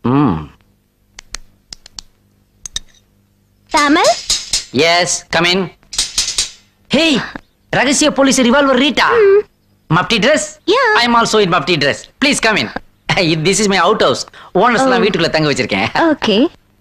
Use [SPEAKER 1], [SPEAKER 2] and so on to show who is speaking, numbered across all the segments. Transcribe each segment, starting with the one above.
[SPEAKER 1] ம்
[SPEAKER 2] Tamil
[SPEAKER 1] yes come in hey ரகசிய police revolver Rita mufti dress
[SPEAKER 2] Yeah.
[SPEAKER 1] I am also in mufti dress please come in this is my out house owners எல்லாம்
[SPEAKER 2] Oh.
[SPEAKER 1] வீட்டுக்குள்ள தங்க வச்சிருக்கேன்
[SPEAKER 2] okay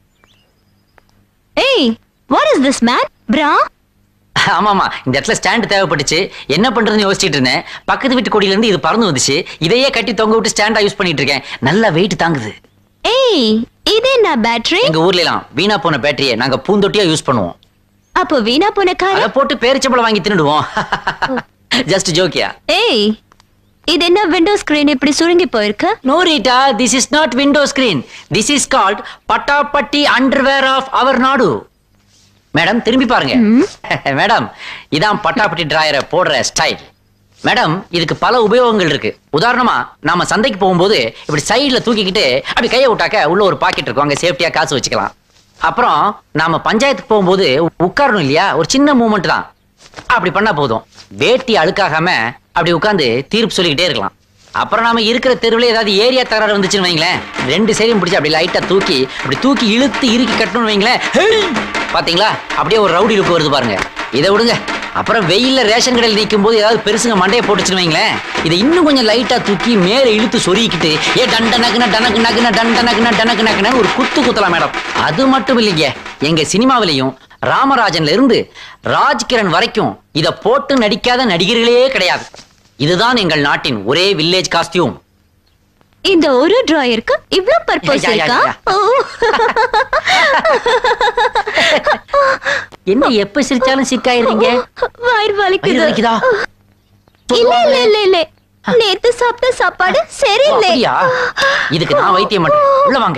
[SPEAKER 2] ஏய் what is this man பிரா
[SPEAKER 1] ஆமாமா இந்த இடத்துல ஸ்டாண்ட் தேவைப்பட்டுச்சு என்ன பண்றதுன்னு யோசிச்சிட்டு இருந்தேன் பக்கத்து வீட்டு கொடியில இருந்து இது பறந்து வந்துச்சு இதையே கட்டி தொங்க விட்டு ஸ்டாண்டா யூஸ் பண்ணிட்டு இருக்கேன் நல்லா வெயிட் தாங்குது
[SPEAKER 2] ஏய் இது என்ன பேட்டரி
[SPEAKER 1] எங்க ஊர்ல எல்லாம் வீணா போன பேட்டரியை நாங்க பூந்தொட்டியா யூஸ் பண்ணுவோம்
[SPEAKER 2] அப்போ வீணா போன கார
[SPEAKER 1] அதை போட்டு பேரிச்சம்பளம் வாங்கி தின்னுடுவோம் ஜஸ்ட் ஜோக்கியா
[SPEAKER 2] ஏய் இது என்ன விண்டோ ஸ்கிரீன் இப்படி சுருங்கி போயிருக்கு
[SPEAKER 1] no Rita this is not window screen this is called பட்டாப்பட்டி அண்டர்வேர் ஆஃப் அவர் நாடு மேடம் திரும்பி பாருங்க மேடம் இதான் பட்டாப்பட்டி டிராயரை போடுற ஸ்டைல் மேடம் இதுக்கு பல உபயோகங்கள் இருக்கு உதாரணமா நாம சந்தைக்கு போகும்போது இப்படி சைடுல தூக்கிக்கிட்டு அப்படி கையை விட்டாக்க உள்ள ஒரு பாக்கெட் இருக்கும் அங்க சேஃப்டியா காசு வச்சுக்கலாம் அப்புறம் நாம பஞ்சாயத்துக்கு போகும்போது உட்காரணும் இல்லையா ஒரு சின்ன மூமெண்ட் தான் அப்படி பண்ணா போதும் வேட்டி அழுக்காகாம அப்படி உட்கார்ந்து தீர்ப்பு சொல்லிக்கிட்டே இருக்கலாம் அப்புறம் நாம இருக்கிற தெருவுல ஏதாவது ஏரியா தகராறு வந்துச்சுன்னு வைங்களேன் ரெண்டு சைடும் பிடிச்சி அப்படி லைட்டா தூக்கி அப்படி தூக்கி இழுத்து இறுக்கி கட்டணும்னு வைங்களேன் ஹேய்! பாத்தீங்களா அப்படியே ஒரு ரவுடி லுக்கு வருது பாருங்க இதை விடுங்க அப்புறம் வெயில்ல ரேஷன் கடையில் நிற்கும் போது ஏதாவது பெருசுங்க மண்டையை போட்டுச்சுன்னு வைங்களேன் இதை இன்னும் கொஞ்சம் லைட்டா தூக்கி மேல இழுத்து சொருகிக்கிட்டு ஏ டண்ட நக்குன டனக்கு நக்குன டண்ட நக்குன டனக்கு நக்குன ஒரு குத்து குத்தலாம் மேடம் அது மட்டும் இல்லைங்க எங்க சினிமாவிலையும் ராமராஜன்ல இருந்து ராஜ்கிரண் வரைக்கும் இத போட்டு நடிக்காத நடிகர்களே கிடையாது இதுதான் எங்கள் நாட்டின் ஒரே வில்லேஜ் காஸ்டியூம்
[SPEAKER 2] இந்த ஒரு டிராயருக்கு இவ்ளோ பர்பஸ்
[SPEAKER 1] யா, யா,
[SPEAKER 2] இருக்கா
[SPEAKER 1] யா.
[SPEAKER 2] ஓ.
[SPEAKER 1] என்ன எப்ப சிரிச்சாலும் சிக்காயிருந்தீங்க
[SPEAKER 2] வயிறு வலிக்குது
[SPEAKER 1] வயிறு வலிக்குதா?
[SPEAKER 2] இல்ல இல்ல இல்ல இல்ல நேத்து சாப்பிட்ட சாப்பாடு சரியில்லை
[SPEAKER 1] அப்படியா இதுக்கு நான் வைத்தியம் பண்றேன் உள்ள வாங்க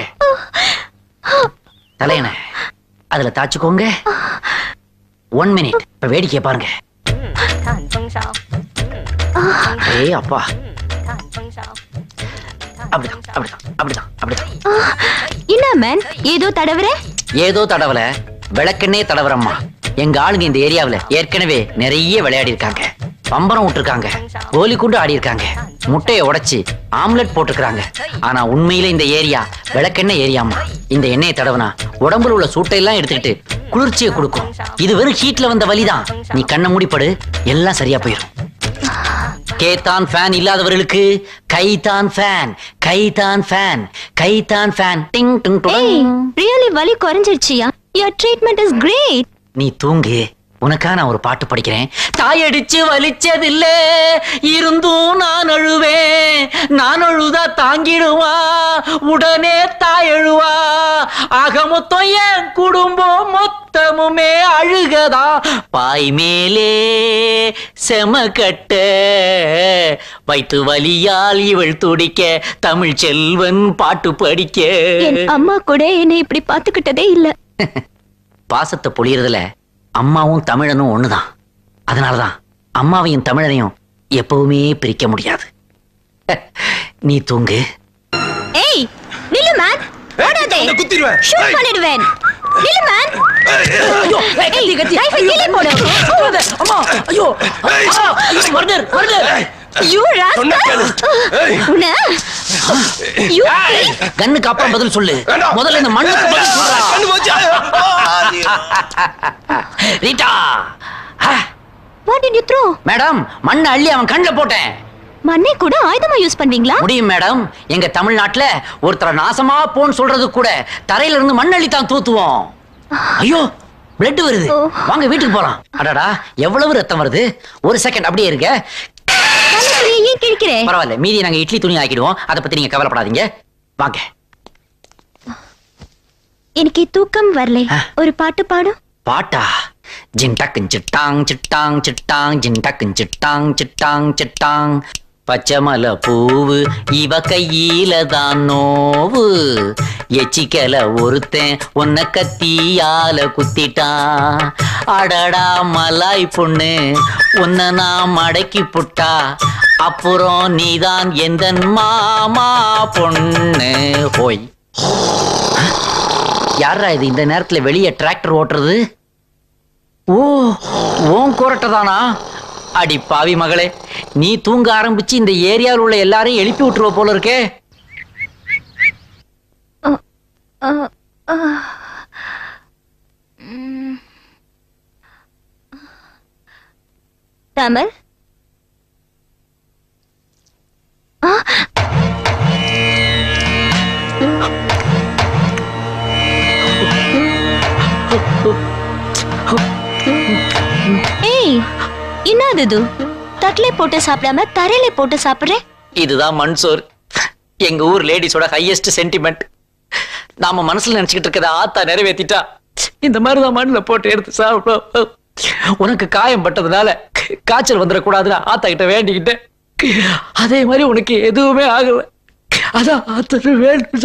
[SPEAKER 1] தலையண அதுல தாச்சுக்கோங்க ஒன் மினிட் இப்ப வேடிக்கை பாருங்க
[SPEAKER 3] 它很风骚，
[SPEAKER 1] ஏய் அப்பா
[SPEAKER 3] 它很风骚，
[SPEAKER 1] அப்படிதான் அப்படிதான் அப்படிதான் அப்படிதான்
[SPEAKER 2] என்ன மேன் ஏதோ தடவுற
[SPEAKER 1] ஏதோ தடவல விளக்கெண்ணே தடவரம்மா எங்க ஆளுங்க இந்த ஏரியாவுல ஏற்கனவே நிறைய விளையாடி இருக்காங்க பம்பரம் விட்டுருக்காங்க கோலி குண்டு ஆடி இருக்காங்க முட்டையை உடைச்சு ஆம்லெட் போட்டுக்கிறாங்க ஆனா உண்மையில இந்த ஏரியா விளக்கெண்ணெய் ஏரியாமா இந்த எண்ணெயை தடவனா உடம்புல உள்ள சூட்டையெல்லாம் எடுத்துக்கிட்டு குளிர்ச்சியை கொடுக்கும் இது வெறும் ஹீட்ல வந்த வலிதான் நீ கண்ணை மூடிப்படு எல்லாம் சரியா போயிடும் கேத்தான் ஃபேன் இல்லாதவர்களுக்கு கைதான் ஃபேன் கைதான் ஃபேன் கைதான் ஃபேன் டிங் டிங்
[SPEAKER 2] ஏய்
[SPEAKER 1] டுடங்.
[SPEAKER 2] ரியலி வலி குறைஞ்சிருச்சியா யுவர் ட்ரீட்மெண்ட் இஸ் கிரேட்
[SPEAKER 1] நீ தூங்கு உனக்கா நான் ஒரு பாட்டு படிக்கிறேன் தாயடிச்சு வலிச்சதில்ல இருந்தும் நான் அழுவேன் நான் அழுதா தாங்கிடுவா உடனே தாய் அழுவா ஆக மொத்தம் என் குடும்பம் மொத்தமுமே அழுகதா பாய் மேலே செமக்கட்ட வைத்து வலியால் இவள் துடிக்க தமிழ் செல்வன் பாட்டு படிக்க
[SPEAKER 2] என் அம்மா கூட என்னை இப்படி பாத்துக்கிட்டதே இல்ல
[SPEAKER 1] பாசத்தை பொழியறதுல அம்மாவும் தமிழனும் ஒண்ணுதான் அதனாலதான் அம்மாவையும் தமிழனையும் எப்பவுமே பிரிக்க முடியாது நீ தூங்கு
[SPEAKER 2] ஏய் நில்லு மேன் ஓடாதே
[SPEAKER 4] உன்னை குத்திடுவேன்.
[SPEAKER 2] ஷூட்
[SPEAKER 4] ஏய்.
[SPEAKER 2] பண்ணிடுவேன் நில்லு மேன்
[SPEAKER 1] ஐயோ, ஏய், கத்தி, கத்தி.
[SPEAKER 2] knife-ஐ
[SPEAKER 1] ஐயோ,
[SPEAKER 2] கீழே போடு.
[SPEAKER 1] போடாத. அம்மா, ஐயோ. ஆ, ஐயோ, murder, murder.
[SPEAKER 2] யூ
[SPEAKER 4] சொன்னா கேளு. ஏய்.
[SPEAKER 2] உன்ன யூ
[SPEAKER 1] கண்ணுக்கு அப்புறம் பதில் சொல்லு
[SPEAKER 4] வேண்டாம்.
[SPEAKER 1] முதல்ல இந்த மண்ணுக்கு பதில் சொல்றா.
[SPEAKER 4] கண்ணு போச்சு.
[SPEAKER 1] ரீட்டா ஆ,
[SPEAKER 2] what did you throw
[SPEAKER 1] madam மண்ணை அள்ளி அவன் கண்ணுல போட்டேன்
[SPEAKER 2] மண்ணை கூட ஆயுதமா யூஸ் பண்ணுவீங்களா
[SPEAKER 1] முடியும் மேடம் எங்க தமிழ்நாட்டுல ஒருத்தர நாசமா போன்னு சொல்றது கூட தரையில இருந்து மண்ணள்ளி தான் தூத்துவோம் ஐயோ பிளட் வருது
[SPEAKER 2] ஓ.
[SPEAKER 1] வாங்க வீட்டுக்கு போலாம் அடடா எவ்வளவு ரத்தம் வருது ஒரு செகண்ட் அப்படியே இருங்க
[SPEAKER 2] கண்ணத்துல ஏன் கிழிக்கிறே
[SPEAKER 1] பரவாயில்ல மீதி நாங்க இட்லி துணி ஆக்கிடுவோம் அதை பத்தி நீங்க கவலைப்படாதீங்க வாங்க
[SPEAKER 2] எனக்கு தூக்கம் வரல
[SPEAKER 1] ஆ.
[SPEAKER 2] ஒரு பாட்டு பாடும்
[SPEAKER 1] பாட்டா ஜின்டக்கு சிட்டாங் சிட்டாங் சிட்டாங் ஜின்டக்கு சிட்டாங் சிட்டாங் சிட்டாங் பச்சைமலை பூவு இவ கையில தான் நோவு எச்சிக்கல ஒருத்தன் உன்னை கத்தியால குத்திட்டான் அடடா மலாய் பொண்ணு உன்னை நான் மடக்கி புட்டா அப்புறம் நீதான் எந்தன் மாமா பொண்ணு ஹோய் யாரா இது இந்த நேரத்துல வெளியே டிராக்டர் ஓட்டுறது ஓ ஓன் கோரட்டை தானா அடி பாவி மகளே நீ தூங்க ஆரம்பிச்சு இந்த ஏரியாவில் உள்ள எல்லாரையும் எழுப்பி விட்டுருவ போல இருக்கே
[SPEAKER 2] அ- அஹ், அஹ். ம். தமிழ் ஆ ஏய் என்னது இது தட்டிலே போட்டு சாப்பிடாம தரையில போட்டு சாப்பிடுறேன்
[SPEAKER 1] இதுதான் மன்சோர் எங்க ஊர் லேடிஸோட ஹையஸ்ட் சென்டிமெண்ட் நாம மனசுல நினைச்சுக்கிட்டு இருக்கத ஆத்தா நிறைவேத்திட்டா இந்த மாதிரி தான் மண்ணுல போட்டு எடுத்து சாப்பிடும் உனக்கு காயம் பட்டதுனால காய்ச்சல் வந்துடக்கூடாதுன்னு ஆத்தா கிட்ட வேண்டிக்கிட்டேன் அதே மாதிரி உனக்கு எதுவுமே ஆகல அதான் ஆத்தா வேண்டி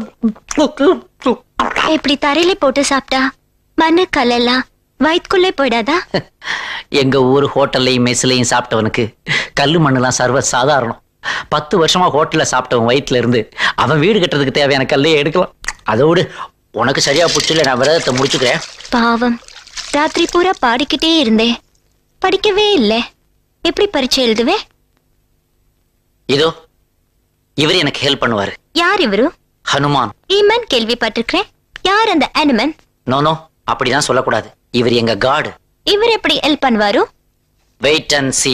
[SPEAKER 2] இப்படி தரையில போட்டு சாப்பிட்டா மண்ணு கல்லெல்லாம் வயிற்றுக்குள்ளே போயிடாதா
[SPEAKER 1] எங்க ஊர் ஹோட்டல்லையும் மெஸ்லையும் சாப்பிட்டவனுக்கு கல்லு மண்ணெல்லாம் சர்வ சாதாரணம் பத்து வருஷமா ஹோட்டல்ல சாப்பிட்டவன் வயிற்றுல இருந்து அவன் வீடு கட்டுறதுக்கு தேவையான கல்லையே எடுக்கலாம் அதோடு உனக்கு சரியா புடிச்சுல நான் விரதத்தை முடிச்சுக்கிறேன்
[SPEAKER 2] பாவம் ராத்திரி பூரா பாடிக்கிட்டே இருந்தேன் படிக்கவே இல்லை எப்படி பரீட்சை எழுதுவேன்
[SPEAKER 1] இதோ இவர் எனக்கு ஹெல்ப் பண்ணுவாரு
[SPEAKER 2] யார் இவரு
[SPEAKER 1] ஹனுமான்
[SPEAKER 2] ஈமன் கேள்விப்பட்டிருக்கிறேன் யார் அந்த அனிமன்
[SPEAKER 1] நோ நோ அப்படிதான் சொல்லக்கூடாது இவர் எங்க காடு
[SPEAKER 2] இவர் எப்படி ஹெல்ப் பண்ணுவாரு
[SPEAKER 1] வெயிட் அண்ட் சி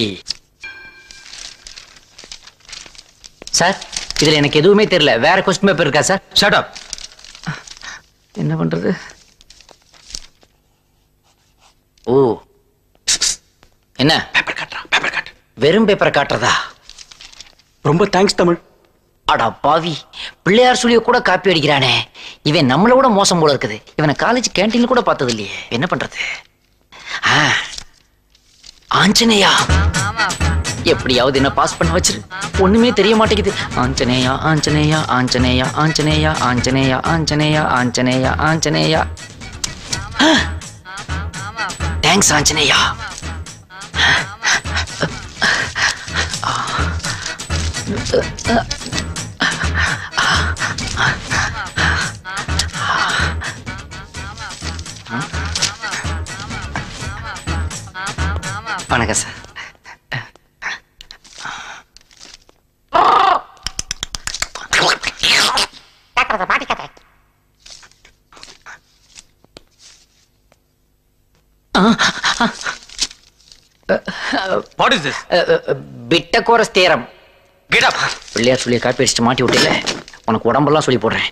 [SPEAKER 1] சார் இதுல எனக்கு எதுவுமே தெரியல வேற கொஸ்டின் பேப்பர் இருக்கா சார்
[SPEAKER 5] ஷட் அப்
[SPEAKER 1] என்ன பண்றது ஓ என்ன
[SPEAKER 5] பேப்பர் காட்டுறா பேப்பர் காட்டு
[SPEAKER 1] வெறும் பேப்பரை காட்டுறதா
[SPEAKER 5] ரொம்ப தேங்க்ஸ் தமிழ்
[SPEAKER 1] அடா பாவி பிள்ளையார் சொல்லிய கூட காப்பி அடிக்கிறானே இவன் நம்மள விட மோசம் போல இருக்குது இவனை காலேஜ் கேண்டீன்ல கூட பார்த்தது இல்லையே என்ன பண்றது ஆ, ஆஞ்சநேயா எப்படியாவது என்ன பாஸ் பண்ண வச்சிரு ஒண்ணுமே தெரிய மாட்டேங்குது ஆஞ்சநேயா ஆஞ்சநேயா ஆஞ்சநேயா ஆஞ்சநேயா ஆஞ்சநேயா ஆஞ்சநேயா ஆஞ்சநேயா ஆஞ்சநேயா தேங்க்ஸ் ஆஞ்சநேயா வணக்கம் சார்
[SPEAKER 5] வாட் இஸ் திஸ்
[SPEAKER 1] பிட்ட கோரஸ் தேரம்
[SPEAKER 5] கெட் அப்
[SPEAKER 1] பிள்ளையார் சொல்லி காப்பி அடிச்சுட்டு மாட்டி விட்டல உனக்கு உடம்பெல்லாம் சொல்லி போடுறேன்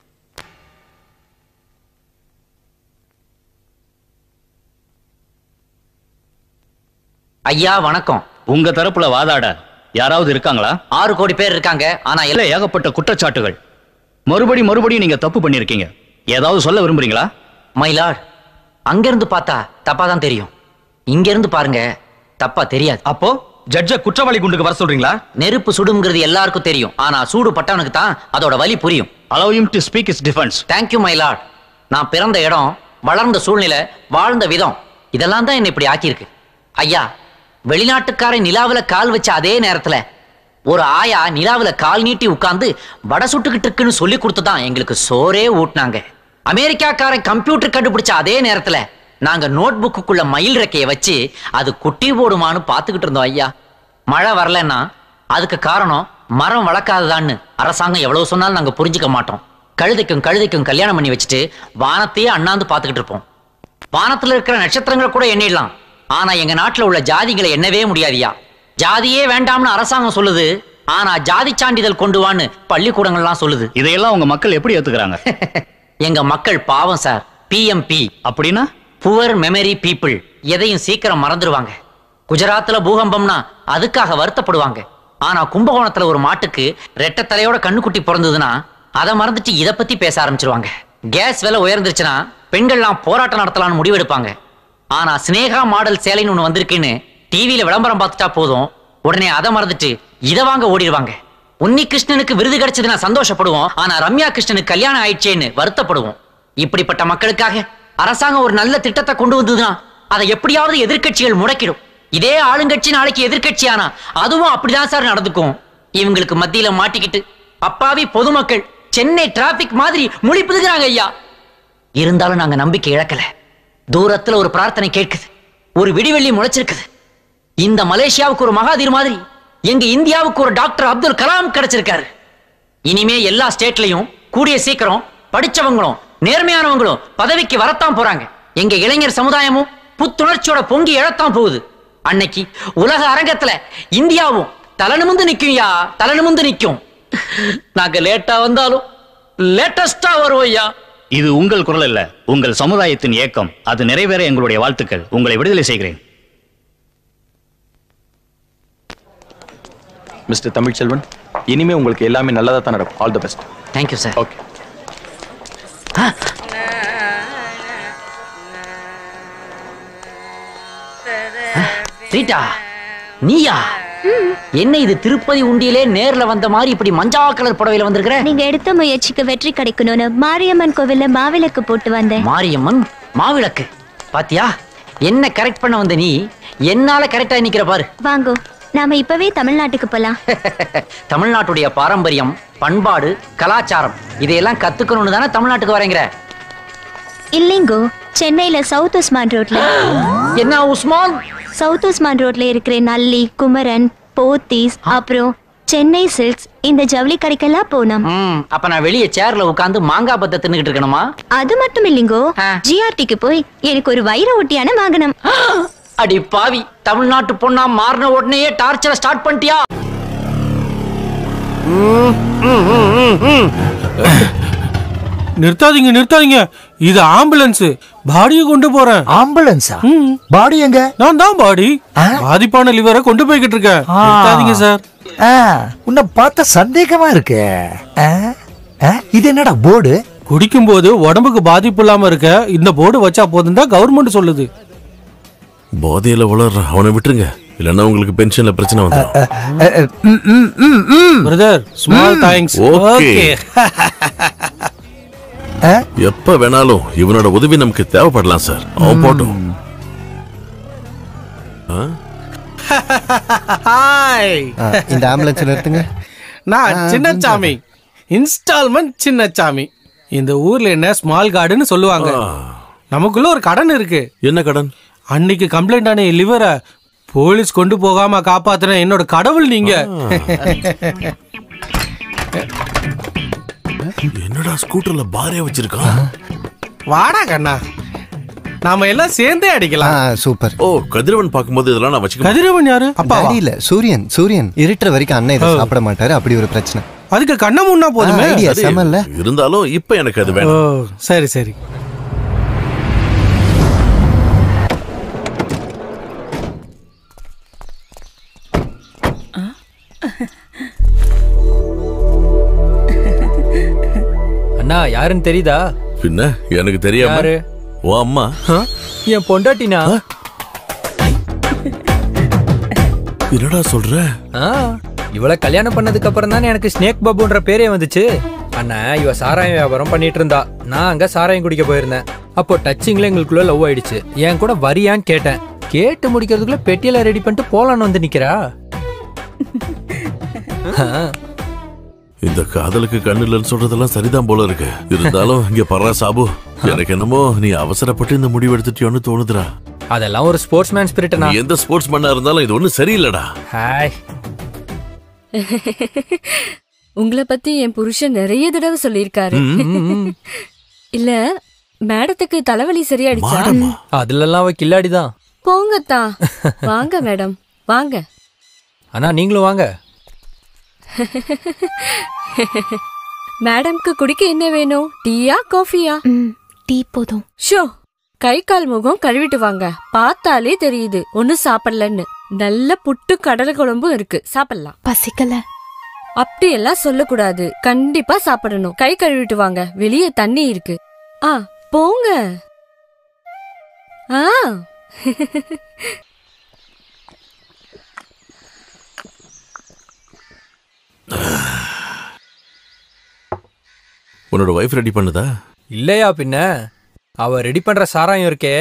[SPEAKER 1] ஐயா வணக்கம்
[SPEAKER 6] உங்க தரப்புல வாதாட யாராவது இருக்காங்களா
[SPEAKER 1] ஆறு கோடி பேர் இருக்காங்க ஆனா
[SPEAKER 6] இல்ல
[SPEAKER 1] எல்லாம்
[SPEAKER 6] ஏகப்பட்ட குற்றச்சாட்டுகள் மறுபடி மறுபடியும் நீங்க தப்பு பண்ணிருக்கீங்க ஏதாவது சொல்ல விரும்புறீங்களா
[SPEAKER 1] மயிலாட் அங்கிருந்து பார்த்தா தப்பா தான் தெரியும் இங்க இருந்து பாருங்க தப்பா தெரியாது
[SPEAKER 5] அப்போ ஜட்ஜ குற்றவாளி குண்டுக்கு வர சொல்றீங்களா
[SPEAKER 1] நெருப்பு சுடுங்கிறது எல்லாருக்கும் தெரியும் ஆனா சூடு பட்டவனுக்கு தான் அதோட வலி புரியும்
[SPEAKER 6] allow him to speak is defence
[SPEAKER 1] thank you my lord நான் பிறந்த இடம் வளர்ந்த சூழ்நிலை வாழ்ந்த விதம் இதெல்லாம் தான் என்னை இப்படி ஆக்கியிருக்கு ஐயா வெளிநாட்டுக்காரன் நிலாவுல கால் வச்ச அதே நேரத்துல ஒரு ஆயா நிலாவுல கால் நீட்டி உட்கார்ந்து வடை சுட்டுக்கிட்டு இருக்குன்னு சொல்லி கொடுத்து தான் எங்களுக்கு சோறே ஊட்டினாங்க அமெரிக்காக்காரன் கம்ப்யூட்டர் கண்டுபிடிச்ச அதே நேரத்துல நாங்க நோட் புக்குக்குள்ள மயில் ரெக்கைய வச்சு அது குட்டி போடுமான்னு பார்த்துக்கிட்டு இருந்தோம் ஐயா மழை வரலன்னா அதுக்கு காரணம் மரம் வளர்க்காததான்னு அரசாங்கம் எவ்வளவு சொன்னாலும் நாங்க புரிஞ்சுக்க மாட்டோம் கழுதைக்கும் கழுதைக்கும் கல்யாணம் பண்ணி வச்சுட்டு வானத்தையே அண்ணாந்து பார்த்துக்கிட்டு இருப்போம் வானத்துல இருக்கிற நட்சத்திரங்களை கூட எண்ணிடலாம் ஆனா எங்க நாட்டுல உள்ள ஜாதிகளை எண்ணவே முடியாதியா ஜாதியே வேண்டாம்னு அரசாங்கம் சொல்லுது ஆனா ஜாதி சான்றிதழ் கொண்டு வான்னு பள்ளிக்கூடங்கள்லாம் சொல்லுது
[SPEAKER 6] இதையெல்லாம் உங்க மக்கள் எப்படி ஏத்துக்கிறாங்க
[SPEAKER 1] எங்க மக்கள் பாவம் சார் பிஎம்பி
[SPEAKER 6] அப்படின்னா
[SPEAKER 1] புவர் மெமரி பீப்புள் எதையும் சீக்கிரம் மறந்துடுவாங்க குஜராத்ல பூகம்பம்னா அதுக்காக வருத்தப்படுவாங்க ஆனா கும்பகோணத்துல ஒரு மாட்டுக்கு ரெட்டை தலையோட கண்ணுக்குட்டி பிறந்ததுன்னா அதை மறந்துட்டு இத பத்தி பேச ஆரம்பிச்சிருவாங்க கேஸ் விலை உயர்ந்துருச்சுன்னா பெண்கள்லாம் போராட்டம் நடத்தலாம்னு முடிவெடுப்பாங்க ஆனா சினேகா மாடல் சேலைன்னு ஒண்ணு வந்திருக்குன்னு டிவியில விளம்பரம் பார்த்துட்டா போதும் உடனே அதை மறந்துட்டு இதை வாங்க ஓடிடுவாங்க உன்னி கிருஷ்ணனுக்கு விருது கிடைச்சதுன்னா சந்தோஷப்படுவோம் ஆனா ரம்யா கிருஷ்ணனுக்கு கல்யாணம் ஆயிடுச்சேன்னு வருத்தப்படுவோம் இப்படிப்பட்ட மக்களுக்காக அரசாங்கம் ஒரு நல்ல திட்டத்தை கொண்டு வந்ததுன்னா அதை எப்படியாவது எதிர்க்கட்சிகள் முடக்கிடும் இதே ஆளுங்கட்சி நாளைக்கு எதிர்க்கட்சி ஆனா அதுவும் அப்படிதான் சார் நடந்துக்கும் இவங்களுக்கு மத்தியில மாட்டிக்கிட்டு அப்பாவி பொதுமக்கள் சென்னை டிராபிக் மாதிரி முழிப்புதுகிறாங்க ஐயா இருந்தாலும் நாங்க நம்பிக்கை இழக்கல தூரத்துல ஒரு பிரார்த்தனை கேட்குது ஒரு விடிவெள்ளி முளைச்சிருக்குது இந்த மலேசியாவுக்கு ஒரு மகாதீர் மாதிரி எங்க இந்தியாவுக்கு ஒரு டாக்டர் அப்துல் கலாம் கிடைச்சிருக்காரு இனிமே எல்லா ஸ்டேட்லயும் கூடிய சீக்கிரம் படிச்சவங்களும் நேர்மையானவங்களும் பதவிக்கு வரத்தான் போறாங்க எங்க இளைஞர் சமுதாயமும் புத்துணர்ச்சியோட பொங்கி எழத்தான் போகுது அன்னைக்கு உலக அரங்கத்துல இந்தியாவும் தலை நிமிந்து நிக்கும்யா தலை நிமிந்து நிக்கும் நாங்க லேட்டா வந்தாலும் லேட்டஸ்டா வருவோம் ஐயா
[SPEAKER 6] இது உங்கள் குரல் அல்ல உங்கள் சமுதாயத்தின் ஏக்கம் அது நிறைவேற எங்களுடைய வாழ்த்துக்கள் உங்களை விடுதலை செய்கிறேன்
[SPEAKER 4] மிஸ்டர் தமிழ்ச்செல்வன் இனிமே உங்களுக்கு எல்லாமே நல்லதா தான் நடக்கும் all the best
[SPEAKER 1] thank you sir
[SPEAKER 4] okay
[SPEAKER 1] Rita நீயா என்ன இது திருப்பதி உண்டியிலே நேர்ல வந்த மாதிரி இப்படி மஞ்சா கலர் புடவையில வந்திருக்கிற
[SPEAKER 2] நீங்க எடுத்த முயற்சிக்கு வெற்றி கிடைக்கணும்னு மாரியம்மன் கோவில்ல மாவிளக்கு போட்டு வந்தேன்
[SPEAKER 1] மாரியம்மன் மாவிளக்கு பாத்தியா என்ன கரெக்ட் பண்ண வந்த நீ என்னால கரெக்டா நிக்கிற பாரு
[SPEAKER 2] வாங்கோ நாம இப்பவே தமிழ்நாட்டுக்கு போலாம்
[SPEAKER 1] தமிழ்நாட்டுடைய பாரம்பரியம் பண்பாடு கலாச்சாரம் இதையெல்லாம் கத்துக்கணும்னு தானே தமிழ்நாட்டுக்கு வரேங்கிற
[SPEAKER 2] இல்லைங்கோ சென்னையில சவுத் உஸ்மான் ரோட்ல
[SPEAKER 1] என்ன உஸ்மான்
[SPEAKER 2] சவுத் உஸ்மான் ரோட்ல இருக்கிற நல்லி குமரன் போத்தீஸ் அப்புறம் சென்னை சில்க்ஸ் இந்த ஜவுளி கடைக்கெல்லாம் போனோம்
[SPEAKER 1] ம், அப்ப நான் வெளியே சேர்ல உட்கார்ந்து மாங்காய் பத்த தின்னுகிட்டு இருக்கணுமா
[SPEAKER 2] அது மட்டும் இல்லைங்கோ
[SPEAKER 1] ஆ.
[SPEAKER 2] ஜிஆர்டிக்கு போய் எனக்கு ஒரு வைர ஒட்டியான வாங்கணும்
[SPEAKER 1] அடி பாவி தமிழ்நாட்டு பொண்ணா மாறின உடனேயே டார்ச்சரை ஸ்டார்ட் பண்ணிட்டியா
[SPEAKER 7] நிறுத்தாதீங்க நிறுத்தாதீங்க இது ஆம்புலன்ஸ் பாடியை கொண்டு போறேன்
[SPEAKER 8] ஆம்புலன்ஸா
[SPEAKER 7] ம்.
[SPEAKER 8] பாடி எங்க
[SPEAKER 7] நான் தான் பாடி பாதிப்பான லிவரை கொண்டு போய்கிட்டு இருக்கேன் நிறுத்தாதீங்க சார்
[SPEAKER 8] ஆ, உன்னை பார்த்தா சந்தேகமா இருக்கு ஆ, ஆ, இது என்னடா போர்டு
[SPEAKER 7] குடிக்கும்போது உடம்புக்கு பாதிப்பு இல்லாம இருக்க இந்த போர்டு வச்சா போதும் தான் கவர்மெண்ட் சொல்லுது
[SPEAKER 9] போதையில உளற அவனை விட்டுருங்க இல்லைன்னா உங்களுக்கு பென்ஷன்ல பிரச்சனை வந்துடும்
[SPEAKER 7] பிரதர் ஸ்மால் தேங்க்ஸ்
[SPEAKER 9] Okay. எப்ப வேணாலும் இவனோட உதவி நமக்கு தேவைப்படலாம் சார் அவன் போட்டும் ஆ?
[SPEAKER 7] ஹாய்
[SPEAKER 8] இந்த ஆம்புலன்ஸ் நிறுத்துங்க
[SPEAKER 7] நான் சின்னச்சாமி இன்ஸ்டால்மெண்ட் சின்னச்சாமி இந்த ஊர்ல என்ன ஸ்மால் கார்டுன்னு சொல்லுவாங்க நமக்குள்ள ஒரு கடன் இருக்கு
[SPEAKER 9] என்ன கடன்
[SPEAKER 7] அன்னைக்கு கம்ப்ளைண்ட் ஆன லிவரை போலீஸ் கொண்டு போகாம காப்பாத்துன என்னோட கடவுள் நீங்க
[SPEAKER 9] என்னடா ஸ்கூட்டர்ல பாரே வச்சிருக்கான்
[SPEAKER 7] வாடா கண்ணா நாம எல்லாம் சேர்ந்தே அடிக்கலாம்
[SPEAKER 8] சூப்பர்
[SPEAKER 9] ஓ கதிரவன் பார்க்கும்போது இதெல்லாம் நான் வச்சுக்க
[SPEAKER 7] கதிரவன் யாரு அப்பாவா
[SPEAKER 8] டாடி இல்ல சூரியன் சூரியன் இருட்டுற வரைக்கும் அண்ணன் இதை சாப்பிட மாட்டாரு அப்படி ஒரு பிரச்சனை
[SPEAKER 7] அதுக்கு கண்ண முன்னா போதுமே
[SPEAKER 8] ஐடியா செமல்ல
[SPEAKER 9] இருந்தாலும் இப்ப எனக்கு அது
[SPEAKER 7] ஓ
[SPEAKER 9] வேணும்
[SPEAKER 7] சரி சரி
[SPEAKER 10] அண்ணா யாருன்னு தெரியுதா
[SPEAKER 9] பின்ன எனக்கு தெரியாம
[SPEAKER 10] யாரு?
[SPEAKER 9] ஓ அம்மா
[SPEAKER 10] என் பொண்டாட்டினா
[SPEAKER 9] என்னடா சொல்ற
[SPEAKER 10] ஆ, இவள கல்யாணம் பண்ணதுக்கு அப்புறம் தானே எனக்கு ஸ்னேக் பாபுன்ற பேரே வந்துச்சு அண்ணா இவ சாராயம் வியாபாரம் பண்ணிட்டு இருந்தா நான் அங்க சாராயம் குடிக்க போயிருந்தேன் அப்போ டச்சிங்ல எங்களுக்குள்ள லவ் ஆயிடுச்சு என் கூட வரியான்னு கேட்டேன் கேட்டு முடிக்கிறதுக்குள்ள பெட்டியில ரெடி பண்ணிட்டு போலான்னு வந்து நிக்கிறா ஆ,
[SPEAKER 9] இந்த காதலுக்கு கண்ணு இல்லைன்னு சொல்றதெல்லாம் சரிதான் போல இருக்கு இருந்தாலும் இங்க பர்றா சாபு எனக்கு என்னமோ நீ அவசரப்பட்டு இந்த முடிவு எடுத்துட்டியோன்னு தோணுதுடா
[SPEAKER 10] அதெல்லாம் ஒரு ஸ்போர்ட்ஸ் மேன்
[SPEAKER 9] நீ
[SPEAKER 10] ஸ்பிரிட்னா
[SPEAKER 9] எந்த ஸ்போர்ட்ஸ் மேனா இருந்தாலும் இது ஒண்ணும் சரியில்லடா
[SPEAKER 10] ஹாய்
[SPEAKER 11] உங்களை பத்தி என் புருஷன் நிறைய தடவை சொல்லியிருக்காரு இல்ல மேடத்துக்கு தலைவலி சரியாயிடுச்சா
[SPEAKER 10] அதுலலாம் அவ கில்லாடிதான்
[SPEAKER 11] போங்கத்தா வாங்க மேடம் வாங்க
[SPEAKER 10] அண்ணா நீங்களும் வாங்க
[SPEAKER 11] மேடம்க்கு குடிக்க என்ன வேணும் டீயா காஃபியா
[SPEAKER 2] டீ போதும்
[SPEAKER 11] ஷோ கை கால் முகம் கழுவிட்டு வாங்க பார்த்தாலே தெரியுது ஒன்னும் சாப்பிடலன்னு நல்ல புட்டு கடலை குழம்பும் இருக்கு சாப்பிடலாம்
[SPEAKER 2] பசிக்கல
[SPEAKER 11] அப்படியெல்லாம் சொல்லக்கூடாது கண்டிப்பா சாப்பிடணும் கை கழுவிட்டு வாங்க வெளியே தண்ணி இருக்கு ஆ போங்க ஆ
[SPEAKER 9] உன்னோட வைஃப் ரெடி பண்ணுதா
[SPEAKER 10] இல்லையா பின்ன அவ ரெடி பண்ற சாராயம் இருக்கே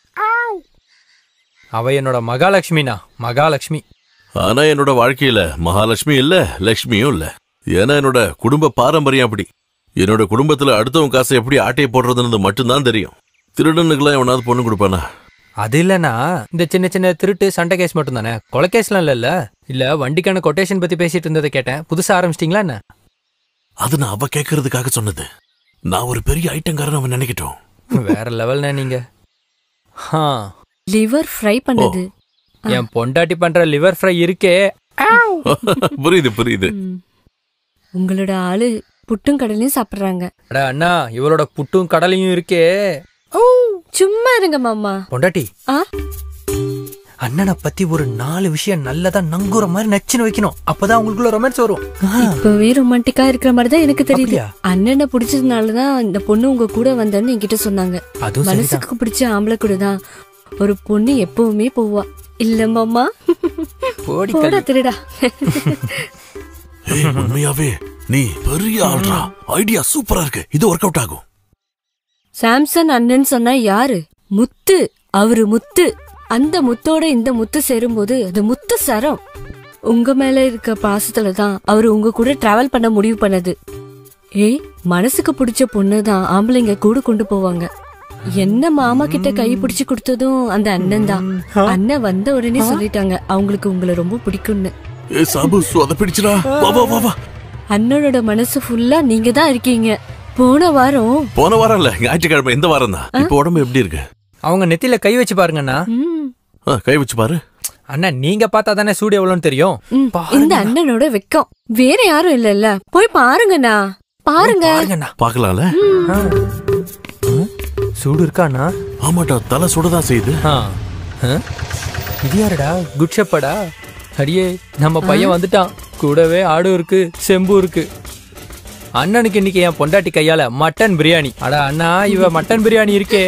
[SPEAKER 10] அவ என்னோட மகாலட்சுமினா மகாலட்சுமி
[SPEAKER 9] ஆனா என்னோட வாழ்க்கையில மகாலட்சுமி இல்ல லட்சுமியும் இல்ல ஏன்னா என்னோட குடும்ப பாரம்பரியம் அப்படி என்னோட குடும்பத்துல அடுத்தவங்க காசை எப்படி ஆட்டையை போடுறதுன்னு மட்டும்தான் தெரியும் திருடனுக்குலாம் எவனாவது பொண்ணு கொடுப்பானா
[SPEAKER 10] அது இல்லனா இந்த சின்ன சின்ன திருட்டு சண்டை கேஸ் மட்டும் தானே கொலை கேஸ்லாம் இல்லல்ல இல்ல வண்டிக்கான கொட்டேஷன் பத்தி பேசிட்டு இருந்ததை கேட்டேன் புதுசா ஆரம்பிச்சிட்டீங்களா என்ன
[SPEAKER 9] அது நான் அவ கேட்கறதுக்காக சொன்னது நான் ஒரு பெரிய ஐட்டங்காரன் அவன் நினைக்கட்டும்
[SPEAKER 10] வேற லெவல்ண்ணே நீங்க ஹா
[SPEAKER 11] லிவர் ஃப்ரை பண்ணது
[SPEAKER 10] என் பொண்டாட்டி பண்ற லிவர் ஃப்ரை இருக்கே
[SPEAKER 9] புரியுது புரியுது
[SPEAKER 11] உங்களோட ஆளு புட்டும் கடலையும் சாப்பிடுறாங்க
[SPEAKER 10] அட அண்ணா இவளோட புட்டும் கடலையும் இருக்கே
[SPEAKER 11] ஓ சும்மா இருங்க மாமா
[SPEAKER 10] பொண்டாட்டி
[SPEAKER 11] ஆ
[SPEAKER 10] அண்ணனை பத்தி ஒரு நாலு விஷயம் நல்லதா நங்குற மாதிரி நச்சுன்னு வைக்கணும் அப்பதான் உங்களுக்குள்ள ரொமான்ஸ் வரும்
[SPEAKER 11] இப்பவே ரொமான்டிக்கா இருக்கிற மாதிரி தான் எனக்கு தெரியுது
[SPEAKER 10] அப்படியா?
[SPEAKER 11] அண்ணனை பிடிச்சதுனாலதான் இந்த பொண்ணு உங்க கூட வந்தேன்னு என்கிட்ட சொன்னாங்க
[SPEAKER 10] அதுவும் சரிதான்.
[SPEAKER 11] மனசுக்கு பிடிச்ச ஆம்பளை கூட தான் ஒரு பொண்ணு எப்பவுமே போவா இல்ல மாமா
[SPEAKER 10] போடி
[SPEAKER 11] போடா
[SPEAKER 10] கள்ளி.
[SPEAKER 11] திருடா
[SPEAKER 9] ஏய், உண்மையாவே நீ பெரிய ஆள்ரா ஐடியா சூப்பரா இருக்கு இது ஒர்க் அவுட் ஆகும்
[SPEAKER 11] சாம்சன் அண்ணன் சொன்னா யாரு முத்து அவரு முத்து அந்த முத்தோட இந்த முத்து சேரும்போது அது முத்து சரம் உங்க மேல இருக்க பாசத்துல தான் அவரு உங்க கூட டிராவல் பண்ண முடிவு பண்ணது ஏய் மனசுக்கு பிடிச்ச பொண்ணு தான் ஆம்பளைங்க கூட கொண்டு போவாங்க என்ன மாமா கிட்ட கை பிடிச்சு கொடுத்ததும் அந்த அண்ணன் தான் அண்ணன் வந்த உடனே சொல்லிட்டாங்க அவங்களுக்கு உங்களை ரொம்ப பிடிக்கும்னு
[SPEAKER 9] ஏ சாபு சொத பிடிச்சுடா வா வா வா வா
[SPEAKER 11] அண்ணனோட மனசு ஃபுல்லா நீங்க தான் இருக்கீங்க போன வாரம்
[SPEAKER 9] போன வாரம் இல்ல ஞாயிற்றுக்கிழமை இந்த வாரம் தான் இப்ப உடம்பு எப்படி இருக்கு
[SPEAKER 10] அவங்க நெத்தியில கை வச்சு பாருங்கண்ணா
[SPEAKER 11] ம்,
[SPEAKER 9] ஆ, கை வச்சு பாரு
[SPEAKER 10] அண்ணா நீங்க பார்த்தா தானே சூடு எவ்வளோன்னு தெரியும்
[SPEAKER 11] ம், இந்த அண்ணனோட வெக்கம் வேற யாரும் இல்லல்ல போய் பாருங்கண்ணா பாருங்க
[SPEAKER 10] பாருங்கண்ணா
[SPEAKER 9] பாக்கலாம்ல
[SPEAKER 10] ஆ. ம், சூடு இருக்காண்ணா
[SPEAKER 9] ஆமாட்டா தலை சுடதான் செய்யுது
[SPEAKER 10] ஆ. ஆ? இது யாருடா குட் ஷெப்படா அடியே நம்ம பையன் வந்துட்டான் கூடவே ஆடும் இருக்கு செம்பு இருக்கு அண்ணனுக்கு இன்னைக்கு என் பொண்டாட்டி கையால மட்டன் பிரியாணி அட அண்ணா இவ மட்டன் பிரியாணி இருக்கே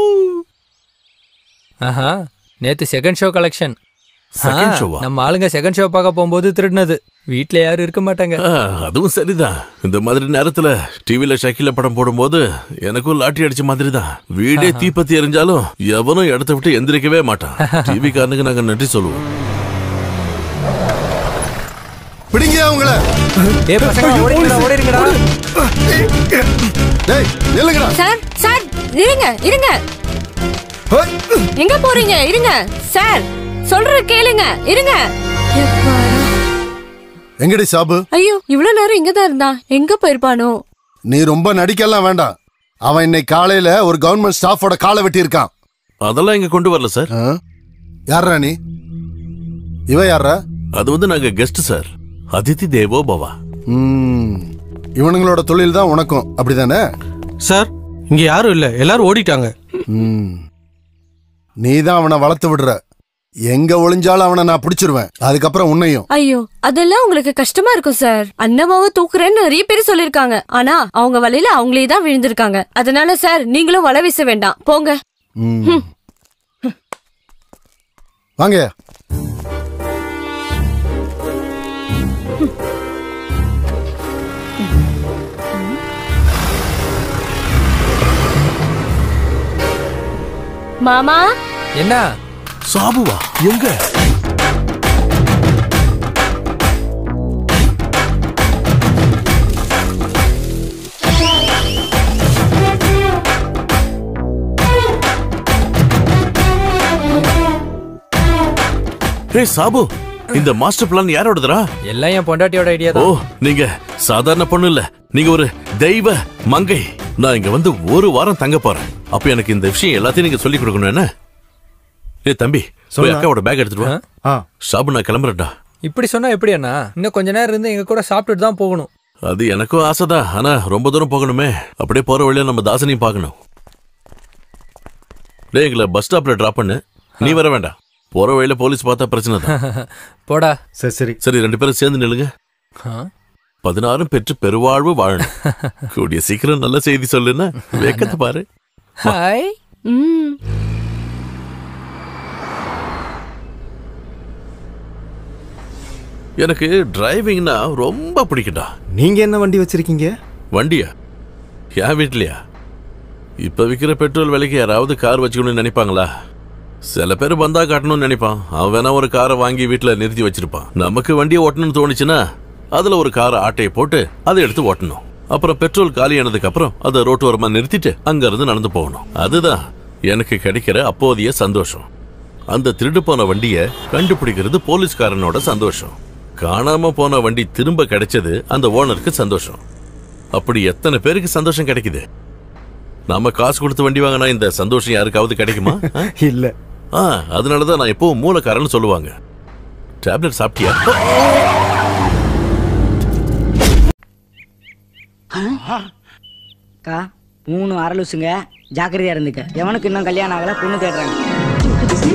[SPEAKER 10] ஆஹா நேத்து செகண்ட் ஷோ கலெக்ஷன்
[SPEAKER 9] Second show-வா?
[SPEAKER 10] நம்ம ஆளுங்க செகண்ட் ஷோ பார்க்க போகும்போது திருடினது வீட்ல யாரும் இருக்க மாட்டாங்க
[SPEAKER 9] ஆ, அதுவும் சரிதான் இந்த மாதிரி நேரத்துல டிவில ஷக்கில படம் போடும்போது எனக்கும் லாட்டி அடிச்ச மாதிரி தான் வீடே தீப்பத்தி எரிஞ்சாலும் எவனும் இடத்த விட்டு எந்திரிக்கவே மாட்டான் டிவி காரனுக்கு நாங்க நன்றி சொல்லுவோம்
[SPEAKER 12] பிடிங்க அவங்கள
[SPEAKER 10] ஏய் பசங்க ஓடிங்கடா ஓடிங்கடா
[SPEAKER 12] டேய் நில்லுங்கடா
[SPEAKER 11] சார் சார் இருங்க இருங்க எங்க போறீங்க இருங்க சார் சொல்ற கேளுங்க இருங்க எப்பாடா.
[SPEAKER 12] எங்கடி சாபு
[SPEAKER 11] ஐயோ இவ்வளவு நேரம் இங்கதான் இருந்தான் எங்க போயிருப்பானோ
[SPEAKER 12] நீ ரொம்ப நடிக்கலாம் வேண்டாம் அவன் இன்னைக்கு காலையில ஒரு கவர்மெண்ட் ஸ்டாஃபோட காலை வெட்டி இருக்கான்
[SPEAKER 9] அதெல்லாம் இங்க கொண்டு வரல சார்
[SPEAKER 12] யாரா நீ இவ யாரா
[SPEAKER 9] அது வந்து நாங்க கெஸ்ட் சார் அதிதி தேவோ பவா
[SPEAKER 12] ம், இவனுங்களோட தொழில் தான் உனக்கும் அப்படிதானே
[SPEAKER 7] சார் இங்க யாரும் இல்ல எல்லாரும் ஓடிட்டாங்க
[SPEAKER 12] நீ தான் அவனை வளர்த்து விடுற எங்க ஒளிஞ்சாலும் அவனை நான் பிடிச்சிருவேன் அதுக்கப்புறம் உன்னையும்
[SPEAKER 11] ஐயோ அதெல்லாம் உங்களுக்கு கஷ்டமா இருக்கும் சார் அண்ணமாவை தூக்குறேன்னு நிறைய பேர் சொல்லிருக்காங்க ஆனா அவங்க வலையில அவங்களே தான் விழுந்திருக்காங்க அதனால சார் நீங்களும் வலை வீச வேண்டாம் போங்க
[SPEAKER 12] ம்.
[SPEAKER 11] ம்.
[SPEAKER 12] வாங்க
[SPEAKER 11] மாமா
[SPEAKER 10] என்ன
[SPEAKER 9] சாபுவா எங்க ஏய் சாபு இந்த மாஸ்டர் பிளான் யாரோடதுடா
[SPEAKER 10] எல்லாம் என் பொண்டாட்டியோட ஐடியா
[SPEAKER 9] ஓ
[SPEAKER 10] தான்
[SPEAKER 9] நீங்க சாதாரண பொண்ணு இல்ல நீங்க ஒரு தெய்வ மங்கை நான் இங்க வந்து ஒரு வாரம் தங்க போறேன் அப்ப எனக்கு இந்த விஷயம் எல்லாத்தையும் நீங்க சொல்லி கொடுக்கணும் என்ன ஏய் தம்பி போய்
[SPEAKER 10] சொல்லுண்ணா.
[SPEAKER 9] அக்காவோட பேக் எடுத்துட்டு வா சாபு நான் கிளம்புறேன்டா
[SPEAKER 10] இப்படி சொன்னா எப்படி அண்ணா இன்னும் கொஞ்ச நேரம் இருந்து எங்க கூட சாப்பிட்டுட்டு தான் போகணும்
[SPEAKER 9] அது எனக்கும் ஆசைதான் ஆனா ரொம்ப தூரம் போகணுமே அப்படியே போற வழியில நம்ம தாசனையும் பார்க்கணும் டேய் எங்களை பஸ் ஸ்டாப்ல டிராப் பண்ணு நீ வர வேண்டாம் போற வழியில போலீஸ் பார்த்தா பிரச்சனை தான்
[SPEAKER 10] போடா
[SPEAKER 9] சரி சரி சரி ரெண்டு பேரும் சேர்ந்து நில்லுங்க
[SPEAKER 10] ஆ?
[SPEAKER 9] பதினாறும் பெற்று பெருவாழ்வு வாழணும் கூடிய சீக்கிரம் நல்ல செய்தி சொல்லுன்னா வெக்கத்தை பாரு
[SPEAKER 10] ஹாய்
[SPEAKER 11] ம்
[SPEAKER 9] எனக்கு டிரைவிங்னா ரொம்ப பிடிக்கும்டா
[SPEAKER 13] நீங்க என்ன வண்டி வச்சிருக்கீங்க
[SPEAKER 9] வண்டியா என் வீட்லயா இப்ப விக்கிற பெட்ரோல் விலைக்கு யாராவது கார் வச்சுக்கணும்னு நினைப்பாங்களா சில பேர் பந்தா காட்டணும்னு நினைப்பான் அவன் வேணா ஒரு காரை வாங்கி வீட்டுல நிறுத்தி வச்சிருப்பான் நமக்கு வண்டியை ஓட்டணும்னு தோணுச்சுன்னா அதுல ஒரு காரை ஆட்டையை போட்டு அதை எடுத்து ஓட்டணும் அப்புறம் பெட்ரோல் காலியானதுக்கு அப்புறம் அதை ரோட்டோரமா நிறுத்திட்டு அங்க இருந்து நடந்து போகணும் அதுதான் எனக்கு கிடைக்கிற அப்போதைய சந்தோஷம் அந்த திருடு போன வண்டியை கண்டுபிடிக்கிறது போலீஸ்காரனோட சந்தோஷம் காணாம போன வண்டி திரும்ப கிடைச்சது அந்த ஓனருக்கு சந்தோஷம் அப்படி எத்தனை பேருக்கு சந்தோஷம் கிடைக்குது நாம காசு கொடுத்து வண்டி வாங்கினா இந்த சந்தோஷம் யாருக்காவது கிடைக்குமா
[SPEAKER 13] இல்ல
[SPEAKER 9] ஆ அதனாலதான் நான் எப்பவும் மூலக்காரன்னு சொல்லுவாங்க டேப்லெட் சாப்பிட்டியா
[SPEAKER 14] அக்கா மூணு அரலுசுங்க ஜாக்கிரதையா இருந்துக்க எவனுக்கு இன்னும் கல்யாணம் ஆகல பொண்ணு தேடுறாங்க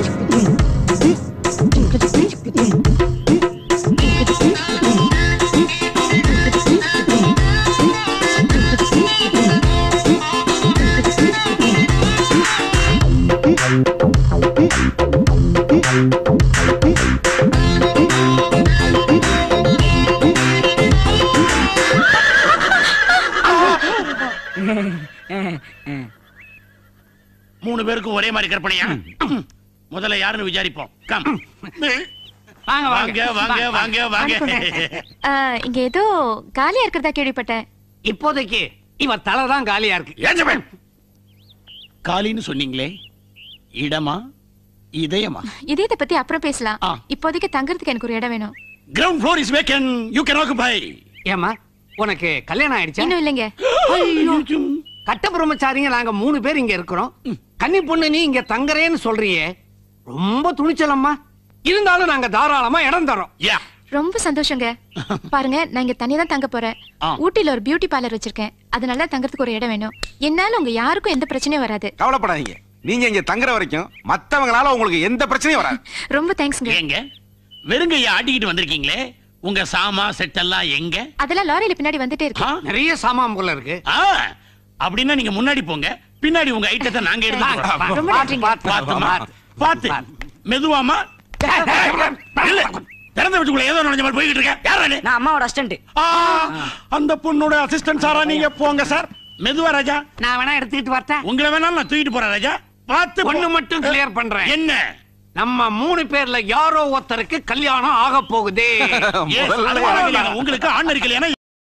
[SPEAKER 15] மூணு பேருக்கும் ஒரே மாதிரி கற்பனையா முதல்ல யாருன்னு விசாரிப்போம் கம்
[SPEAKER 16] வாங்க
[SPEAKER 15] வாங்க வாங்க வாங்க வாங்க
[SPEAKER 17] ஆ, இங்க ஏதோ காலியா இருக்கிறதா கேள்விப்பட்டேன்
[SPEAKER 16] இப்போதைக்கு இவ தலை தான் காலியா இருக்கு
[SPEAKER 15] ஏஞ்சமன் காலின்னு சொன்னீங்களே இடமா இதயமா
[SPEAKER 17] இதயத்தை பத்தி அப்புறம் பேசலாம் இப்போதைக்கு தங்கறதுக்கு எனக்கு ஒரு இடம் வேணும்
[SPEAKER 15] ground floor is vacant you can occupy
[SPEAKER 16] ஏமா உனக்கு கல்யாணம் ஆயிடுச்சா
[SPEAKER 17] இன்னும் இல்லைங்க
[SPEAKER 16] ஐயோ கட்ட பிரம்மச்சாரிங்க நாங்க மூணு பேர் இங்க இருக்கிறோம் கன்னி பொண்ணு நீ இங்க தங்குறேன்னு சொல்றியே ரொம்ப துணிச்சலம்மா இருந்தாலும் நாங்க தாராளமா இடம் தரோம்
[SPEAKER 17] ரொம்ப சந்தோஷங்க பாருங்க நான் இங்க தனியா தான் தங்க போறேன் ஊட்டில ஒரு பியூட்டி பார்லர் வச்சிருக்கேன் அதனால தங்கறதுக்கு ஒரு இடம் வேணும் என்னால உங்க யாருக்கும் எந்த பிரச்சனையும் வராது
[SPEAKER 18] கவலைப்படாதீங்க நீங்க இங்க தங்குற வரைக்கும் மத்தவங்களால உங்களுக்கு எந்த பிரச்சனையும் வராது
[SPEAKER 17] ரொம்ப தேங்க்ஸ்ங்க
[SPEAKER 15] எங்க வெறுங்கைய ஆட்டிக்கிட்டு வந்திருக்கீங்களே உங்க சாமா செட் எல்லாம் எங்க
[SPEAKER 17] அதெல்லாம் லாரியில பின்னாடி வந்துட்டே இருக்கு
[SPEAKER 16] நிறைய சாமான் போல இருக்கு
[SPEAKER 15] ஆ, அப்படின்னா நீங்க முன்னாடி போங்க பின்னாடி உங்க ஐட்டத்தை நாங்க எடுத்து
[SPEAKER 17] ரொம்ப நன்றிங்க.
[SPEAKER 15] பாத்துமா பாத்து மெதுவாமா இல்ல திறந்த வீட்டுக்குள்ள ஏதோ நுழைஞ்ச மாதிரி போய்கிட்டு இருக்க யாரா நீ
[SPEAKER 14] நான் அம்மாவோட அசிஸ்டன்ட்
[SPEAKER 15] அந்த பொண்ணோட அசிஸ்டன்ட் சாரா நீங்க போங்க சார் மெதுவா ராஜா
[SPEAKER 16] நான் வேணா எடுத்துக்கிட்டு வரட்டேன்
[SPEAKER 15] உங்களை வேணாலும் நான் தூக்கிட்டு போறேன் ராஜா பார்த்து
[SPEAKER 16] ஒண்ணு மட்டும் கிளியர் பண்றேன்
[SPEAKER 15] என்ன
[SPEAKER 16] நம்ம மூணு பேர்ல யாரோ ஒருத்தருக்கு கல்யாணம் ஆக போகுதே
[SPEAKER 15] Yes, அது பரவாயில்லைங்க. உங்களுக்கு ஆண் இருக்கலையா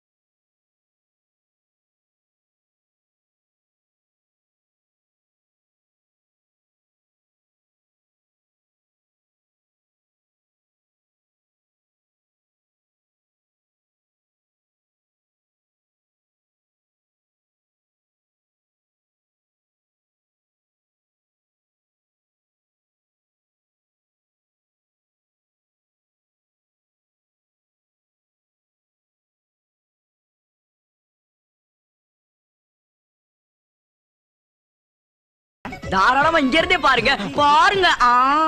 [SPEAKER 14] தாராளமா இங்க இருந்தே பாருங்க பாருங்க ஆ.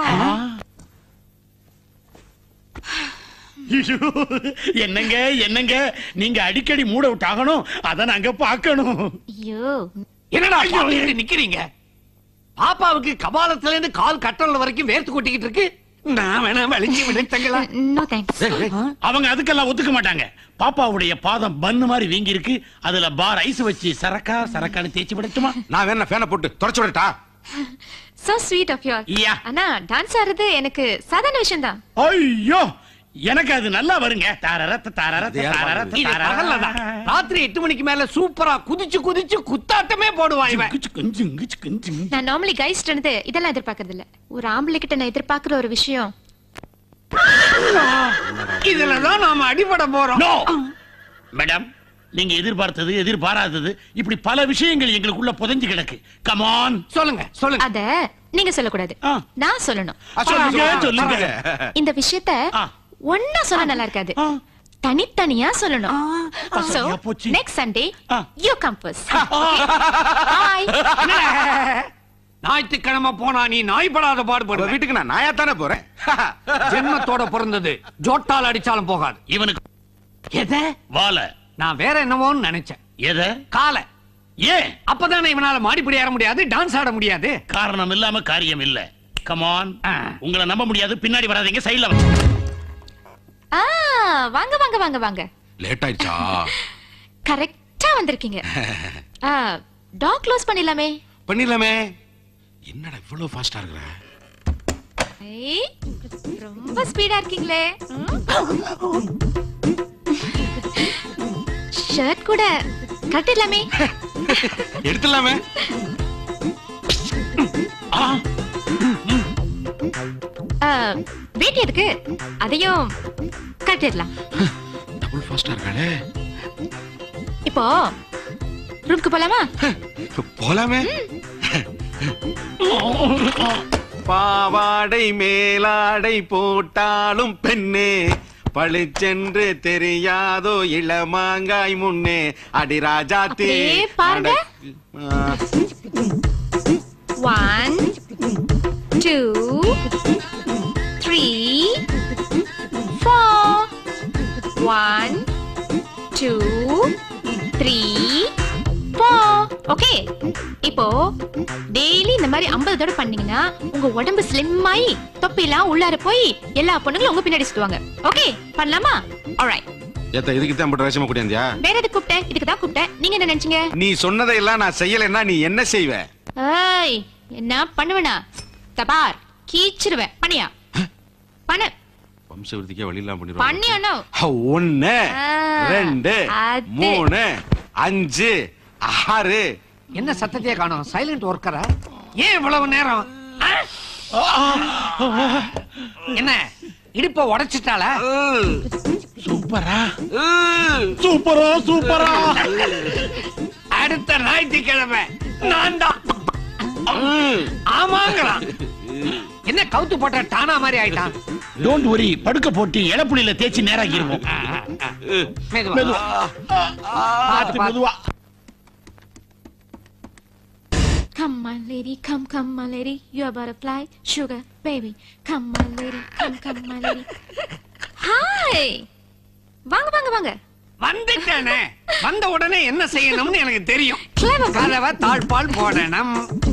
[SPEAKER 15] ஐயோ, என்னங்க என்னங்க நீங்க அடிக்கடி மூட விட்டாகணும் அத நாங்க பார்க்கணும்
[SPEAKER 17] ஐயோ
[SPEAKER 16] என்னடா பாத்துக்கிட்டு நிக்கிறீங்க பாப்பாவுக்கு கபாலத்துல இருந்து கால் கட்டல வரைக்கும் வேர்த்து கொட்டிக்கிட்டு இருக்கு நான் வேணா வலிஞ்சு விடுத்தங்களா
[SPEAKER 17] நோ தேங்க்ஸ்
[SPEAKER 15] அவங்க அதுக்கெல்லாம் ஒத்துக்க மாட்டாங்க பாப்பாவுடைய பாதம் பன்னு மாதிரி வீங்கி இருக்கு அதுல பார் ஐஸ் வச்சு சரக்கா சரக்கான்னு தேய்ச்சி விடட்டுமா
[SPEAKER 18] நான் வேணா ஃபேனை போட்டு தொடச்சு விடட்டா
[SPEAKER 17] சோ ஸ்வீட் ஆஃப் யூ ஆனா டான்ஸ் ஆடுறது எனக்கு சாதாரண விஷயம் தான்
[SPEAKER 15] ஐயோ எனக்கு அது நல்லா வருங்க தாரரத்த தாரரத்த தாரரத்த
[SPEAKER 16] இது
[SPEAKER 15] தாரரத்த.
[SPEAKER 16] பகல்லதான். ராத்திரி எட்டு மணிக்கு மேல சூப்பரா குதிச்சு குதிச்சு குத்தாட்டமே போடுவான் இவன்
[SPEAKER 17] நான் நார்மலி கைஸ்ட் இருந்து இதெல்லாம் எதிர்பார்க்கறது இல்ல ஒரு ஆம்பளை கிட்ட நான் எதிர்பார்க்கிற ஒரு விஷயம்
[SPEAKER 16] இதுலதான் நாம அடிபட போறோம்
[SPEAKER 15] No. மேடம் நீங்க எதிர்பார்த்தது எதிர்பாராதது இப்படி பல விஷயங்கள் எங்களுக்குள்ள புதைஞ்சு கிடக்கு கமான்
[SPEAKER 16] சொல்லுங்க சொல்லுங்க
[SPEAKER 17] அத நீங்க சொல்லக்கூடாது நான் சொல்லணும்
[SPEAKER 15] சொல்லுங்க சொல்லுங்க
[SPEAKER 17] இந்த விஷயத்த ஒன்னா சொல்ல நல்லா இருக்காது தனித்தனியா சொல்லணும் so next Sunday you come first boy
[SPEAKER 16] ஞாயிற்றுக்கிழமை போனா நீ நாய்படாத பாடுபடுவ
[SPEAKER 18] வீட்டுக்கு நான் நாயா தானே போறேன்
[SPEAKER 16] ஜென்மத்தோட பிறந்தது ஜோட்டால் அடிச்சாலும் போகாது
[SPEAKER 15] இவனுக்கு
[SPEAKER 16] எத
[SPEAKER 15] வாழ
[SPEAKER 16] நான் வேற என்னவோன்னு நினைச்சேன்
[SPEAKER 15] எத
[SPEAKER 16] கால
[SPEAKER 15] ஏன்
[SPEAKER 16] அப்பதானே இவனால மாடிப்படி ஏற முடியாது டான்ஸ் ஆட முடியாது
[SPEAKER 15] காரணம் இல்லாம காரியம் இல்ல கமான் உங்களை நம்ப முடியாது பின்னாடி வராதீங்க சைடுல வந்து
[SPEAKER 17] ஆ வாங்க வாங்க வாங்க வாங்க
[SPEAKER 18] லேட் ஆயிடுச்சா
[SPEAKER 17] கரெக்டா வந்திருக்கீங்க ஆ டாக் க்ளோஸ் பண்ணிடலாமே
[SPEAKER 18] பண்ணிடலாமே என்னடா இவ்வளவு ஃபாஸ்டா இருக்கிற
[SPEAKER 17] ஐய், ரொம்ப ஸ்பீடா இருக்கீங்களே ஷர்ட் கூட கட்டிடலாமே
[SPEAKER 18] எடுத்துடலாமே
[SPEAKER 17] ஆ, வேட்டி எதுக்கு அதையும் கட்டிடலாம்
[SPEAKER 18] டபுள் ஃபாஸ்டா இருக்காளே
[SPEAKER 17] இப்போ ரூம்க்கு போலாமா
[SPEAKER 18] போலாமே பாவாடை மேலாடை போட்டாலும் பெண்ணே பளிச்சென்று தெரியாதோ இளமாங்காய் முன்னே அடி ராஜாத்தி
[SPEAKER 17] அப்படியே பாருங்க. One two three four one two three four okay இப்போ டெய்லி இந்த மாதிரி ஐம்பது தடவை பண்ணீங்கன்னா உங்க உடம்பு ஸ்லிம் ஆகி தொப்பிலாம் உள்ளார போய் எல்லா பொண்ணுங்களும் உங்க பின்னாடி சுத்துவாங்க ஓகே பண்ணலாமா ஆல்ரைட்
[SPEAKER 18] ஏத்த இதுக்கு தான் போட்டு ரேஷமா கூட்டியாந்தியா
[SPEAKER 17] வேற எதுக்கு கூப்பிட்டேன் இதுக்கு தான் கூப்பிட்டேன் நீங்க என்ன நினைச்சீங்க
[SPEAKER 18] நீ சொன்னதையெல்லாம் நான் செய்யலைன்னா நீ என்ன செய்வ
[SPEAKER 17] ஏய் என்ன பண்ணுவனா தபார் கீச்சிருவேன் பண்ணியா பண்ணு
[SPEAKER 18] வம்சவருத்திக்கே வழி இல்லாம பண்ணிடுவாங்க
[SPEAKER 17] பண்ணியானோ
[SPEAKER 18] ஒன்னு
[SPEAKER 17] ஆ,
[SPEAKER 18] ரெண்டு
[SPEAKER 17] அது.
[SPEAKER 18] மூணு அஞ்சு ஆறு
[SPEAKER 16] என்ன சத்தத்தையே காணோம் சைலண்ட் ஒர்க்கரா ஏன் இவ்வளவு நேரம் ஆ? என்ன இடுப்ப உடைச்சிட்டாளா
[SPEAKER 15] சூப்பரா சூப்பரா சூப்பரா
[SPEAKER 16] அடுத்த ஞாயிற்றுக்கிழமை நான் தான் ஆமாங்களாம் என்ன கவுத்து போட்ட டானா மாதிரி ஆயிட்டான்
[SPEAKER 15] டோன்ட் வரி படுக்க போட்டு இளப்புலியில தேய்ச்சி நேராக்கிருவோம்
[SPEAKER 16] மெதுவா.
[SPEAKER 15] மெதுவா.
[SPEAKER 16] பார்த்து,
[SPEAKER 15] மெதுவா
[SPEAKER 17] Come my lady, come come my lady, you're a butterfly, sugar baby. Come my lady, come come my lady. Hi. வாங்க வாங்க வாங்க
[SPEAKER 16] வந்துட்டானே வந்த உடனே என்ன செய்யணும்னு எனக்கு தெரியும் கதவை தாழ்பால் போடணும்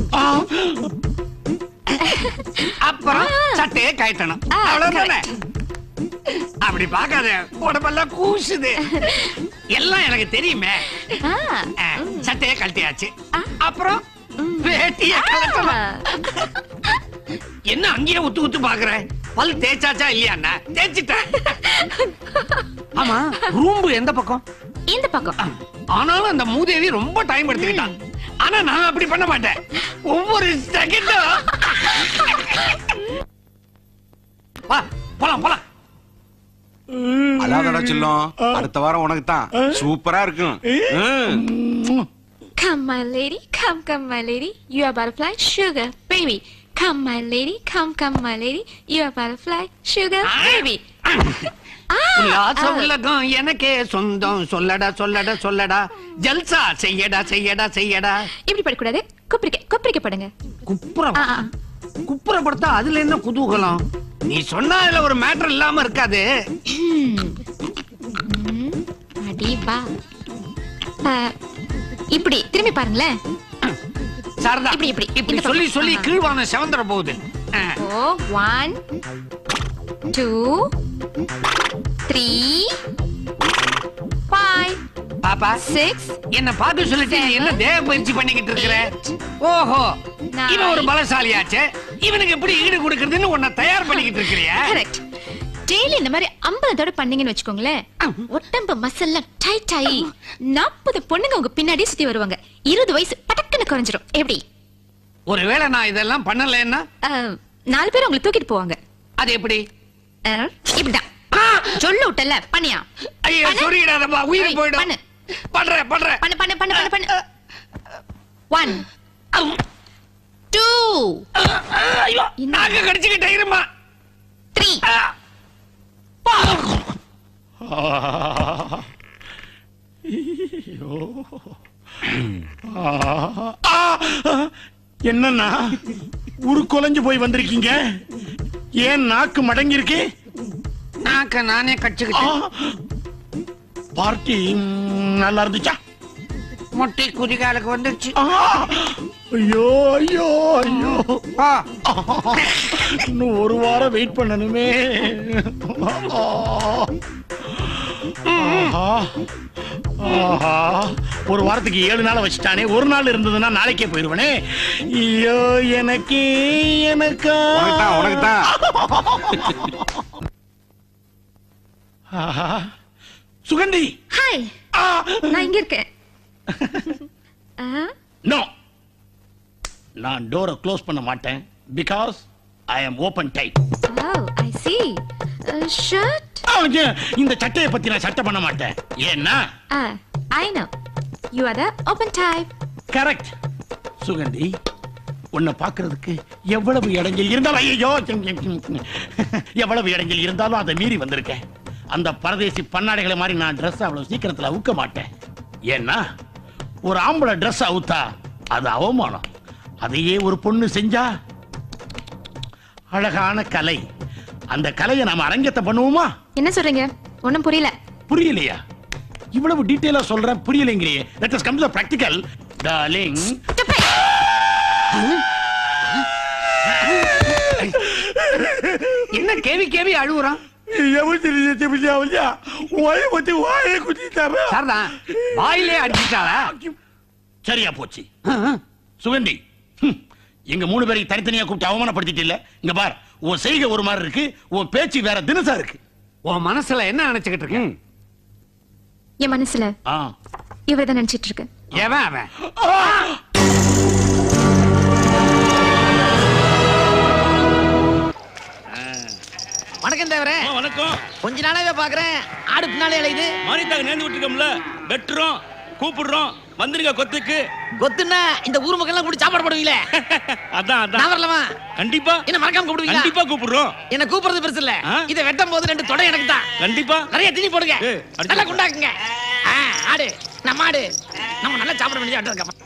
[SPEAKER 16] அப்புறம் சட்டையை கயட்டணும் அவ்வளவுதானே அப்படி பார்க்காத உடம்பெல்லாம் கூசுது எல்லாம் எனக்கு தெரியுமே ஆ, சட்டையை கழட்டியாச்சு அப்புறம் வேட்டிய கழட்டணும் என்ன அங்கேயே உத்து உத்து பாக்குற பல் தேய்ச்சாச்சா இல்லையா தேய்ச்சிட்டேன் ஆமா ரூம்பு எந்த பக்கம்
[SPEAKER 17] இந்த பக்கம்
[SPEAKER 16] ஆனாலும் அந்த மூதேவி ரொம்ப டைம் எடுத்துக்கிட்டான் ஆனா நான் அப்படி பண்ண மாட்டேன் ஒவ்வொரு செகண்டும் வா போலாம் போலாம்
[SPEAKER 18] அதாதடா செல்லம் அடுத்த வாரம் உனக்கு தான் சூப்பரா இருக்கும் ம்.
[SPEAKER 17] Come my lady, come come my lady, you're a butterfly, sugar baby. Come my lady, come come my lady, you're a butterfly, sugar baby.
[SPEAKER 16] உல்லாச உலகம் எனக்கே சொந்தம் சொல்லடா சொல்லடா சொல்லடா ஜல்சா செய்யடா செய்யடா செய்யடா
[SPEAKER 17] இப்படி படக்கூடாது குப்பிரிக்க குப்பிரிக்க படுங்க
[SPEAKER 16] குப்புறம் குப்புறப்படுத்தா அதுல என்ன குதூகலம் நீ சொன்னா அதுல ஒரு மேட்டர் இல்லாம இருக்காது
[SPEAKER 17] அடிபா இப்படி திரும்பி பாருங்களேன்
[SPEAKER 16] சாரதா
[SPEAKER 17] இப்படி இப்படி
[SPEAKER 16] இப்படி
[SPEAKER 17] இந்த
[SPEAKER 16] சொல்லி
[SPEAKER 17] பக்கம்.
[SPEAKER 16] சொல்லி
[SPEAKER 17] ஆ.
[SPEAKER 16] கீழ்வான செவந்துற போகுது ஆ.
[SPEAKER 17] ஓ ஒன் டூ த்ரீ ஃபைவ்
[SPEAKER 16] பாப்பா
[SPEAKER 17] சிக்ஸ்
[SPEAKER 16] என்ன பார்த்து சொல்லிட்டு நீ என்ன தேவ பயிற்சி பண்ணிக்கிட்டு இருக்கிற ஓஹோ இவன் ஒரு பலசாலியாச்சே இவனுக்கு எப்படி ஈடு கொடுக்கறதுன்னு உன்னை தயார் பண்ணிக்கிட்டு இருக்கிறியா
[SPEAKER 17] கரெக்ட் டெய்லி இந்த மாதிரி ஐம்பது தடவை பண்ணீங்கன்னு வச்சுக்கோங்களேன் உடம்பு மசில்லாம் டைட் ஆகி நாற்பது பொண்ணுங்க உங்க பின்னாடி சுத்தி வருவாங்க இருபது வயசு படக்குன்னு குறைஞ்சிரும் எப்படி
[SPEAKER 16] ஒருவேளை நான் இதெல்லாம் பண்ணலைன்னா
[SPEAKER 17] அஹ், நாலு பேர் உங்களை தூக்கிட்டு போவாங்க
[SPEAKER 16] அது எப்படி
[SPEAKER 17] அஹ், இப்படிதான் சொல்லு விட்டல பண்ணியா
[SPEAKER 16] ஐயோ
[SPEAKER 17] பண்ணு.
[SPEAKER 16] சொல்லிடாதப்பா உயிர்
[SPEAKER 17] ஐய்,
[SPEAKER 16] போயிடும்
[SPEAKER 17] பண்ணு
[SPEAKER 16] பண்றேன் பண்றேன்
[SPEAKER 17] பண்ணு பண்ணு பண்ணு பண்ணு பண்ணு ஒன் டூ
[SPEAKER 16] ஐயோ நாங்க கடிச்சுக்கிட்ட இருமா
[SPEAKER 17] த்ரீ
[SPEAKER 15] ஐயோ. ஆ, ஆ, என்னண்ணா உரு குலைஞ்சு போய் வந்திருக்கீங்க ஏன் நாக்கு மடங்கி இருக்கு
[SPEAKER 16] நாக்க நானே கடிச்சுக்கிட்டேன்
[SPEAKER 15] பார்ட்டி ம், நல்லா இருந்துச்சா
[SPEAKER 16] முட்டை குதிகாலுக்கு வந்துருச்சு
[SPEAKER 15] ஐயோ ஐயோ ஐயோ இன்னும் ஒரு வாரம் வெயிட் பண்ணணுமே ஆஹா. ஆஹா. ஒரு வாரத்துக்கு ஏழு நாள் வச்சுட்டானே ஒரு நாள் இருந்ததுன்னா நாளைக்கே போயிருவனே ஐயோ எனக்கு எனக்கா
[SPEAKER 18] உனக்குத்தான், உனக்குத்தான்.
[SPEAKER 15] ஆஹா. சுகந்தி
[SPEAKER 17] ஹாய் நான் இங்க இருக்கேன்
[SPEAKER 15] நோ நான் டோரை க்ளோஸ் பண்ண மாட்டேன் because I am open type
[SPEAKER 17] oh I see shirt
[SPEAKER 15] இந்த சட்டையை பத்தி நான் சட்டை பண்ண மாட்டேன் ஏன்னா
[SPEAKER 17] I know you are the open type
[SPEAKER 15] correct Suganthi உன்னை பார்க்கிறதுக்கு எவ்வளவு இடைஞ்சல் இருந்தாலும் ஐயோ எவ்வளவு இடைஞ்சல் இருந்தாலும் அதை மீறி வந்திருக்கேன் அந்த பரதேசி பன்னாடைகளை மாதிரி நான் Dress அவ்வளவு சீக்கிரத்துல அவுக்க மாட்டேன் ஏன்னா ஒரு ஆம்பளை Dress அவுத்தா அது அவமானம் அதையே ஒரு பொண்ணு செஞ்சா அழகான கலை அந்த கலையை நாம அரங்கத்தை பண்ணுவோமா
[SPEAKER 17] என்ன சொல்றீங்க ஒண்ணும் புரியல
[SPEAKER 15] புரியலையா இவ்வளவு டீடைலா சொல்றேன் புரியலைங்கிறியே let us come to practical darling
[SPEAKER 16] என்ன கேவி கேவி அழுகுறான் சார்தான் வாயிலே அடிச்சிட்டாளா
[SPEAKER 15] சரியா போச்சு சுகந்தி ஹம், எங்க மூணு பேரையும் தனித்தனியா கூப்பிட்டு அவமானப்படுத்திட்டு இல்ல இங்க பார் உன் செய்கை ஒரு மாதிரி இருக்கு உன் பேச்சு வேற தினசா இருக்கு
[SPEAKER 16] உன் மனசுல என்ன நினைச்சுக்கிட்டு இருக்க
[SPEAKER 17] என் மனசுல
[SPEAKER 15] ஆ
[SPEAKER 17] இவர்தான் நினைச்சிட்டு இருக்கு
[SPEAKER 16] எவன் அவன்
[SPEAKER 19] வணக்கம் தேவரே
[SPEAKER 5] வணக்கம்
[SPEAKER 19] கொஞ்ச நாளாவே பாக்குறேன் ஆடு பின்னாலே அலையுது
[SPEAKER 5] மாரித்தாக நேர்ந்து விட்டுருக்கோம்ல வெட்டுறோம் கூப்பிடுறோம் வந்துருங்க கொத்துக்கு
[SPEAKER 19] கொத்துன்னா இந்த ஊர் மக்கள் எல்லாம் கூட சாப்பாடு போடுவீங்களே
[SPEAKER 5] அதான்
[SPEAKER 19] நான்
[SPEAKER 5] அதான்
[SPEAKER 19] வரலாமா
[SPEAKER 5] கண்டிப்பா
[SPEAKER 19] என்ன மறக்காம கூப்பிடுவீங்களா
[SPEAKER 5] கண்டிப்பா கூப்பிடுறோம்
[SPEAKER 19] என்ன கூப்பிடுறது பெருசு இல்ல இத வெட்டும் போது ரெண்டு தொடை எனக்கு தான்
[SPEAKER 5] கண்டிப்பா
[SPEAKER 19] நிறைய தீனி போடுங்க
[SPEAKER 5] ஏய், அடிச்சு
[SPEAKER 19] நல்லா குண்டாக்குங்க ஆ, ஆடு நம்ம ஆடு நம்ம நல்லா சாப்பிட வேண்டிய ஆட்டு இருக்கா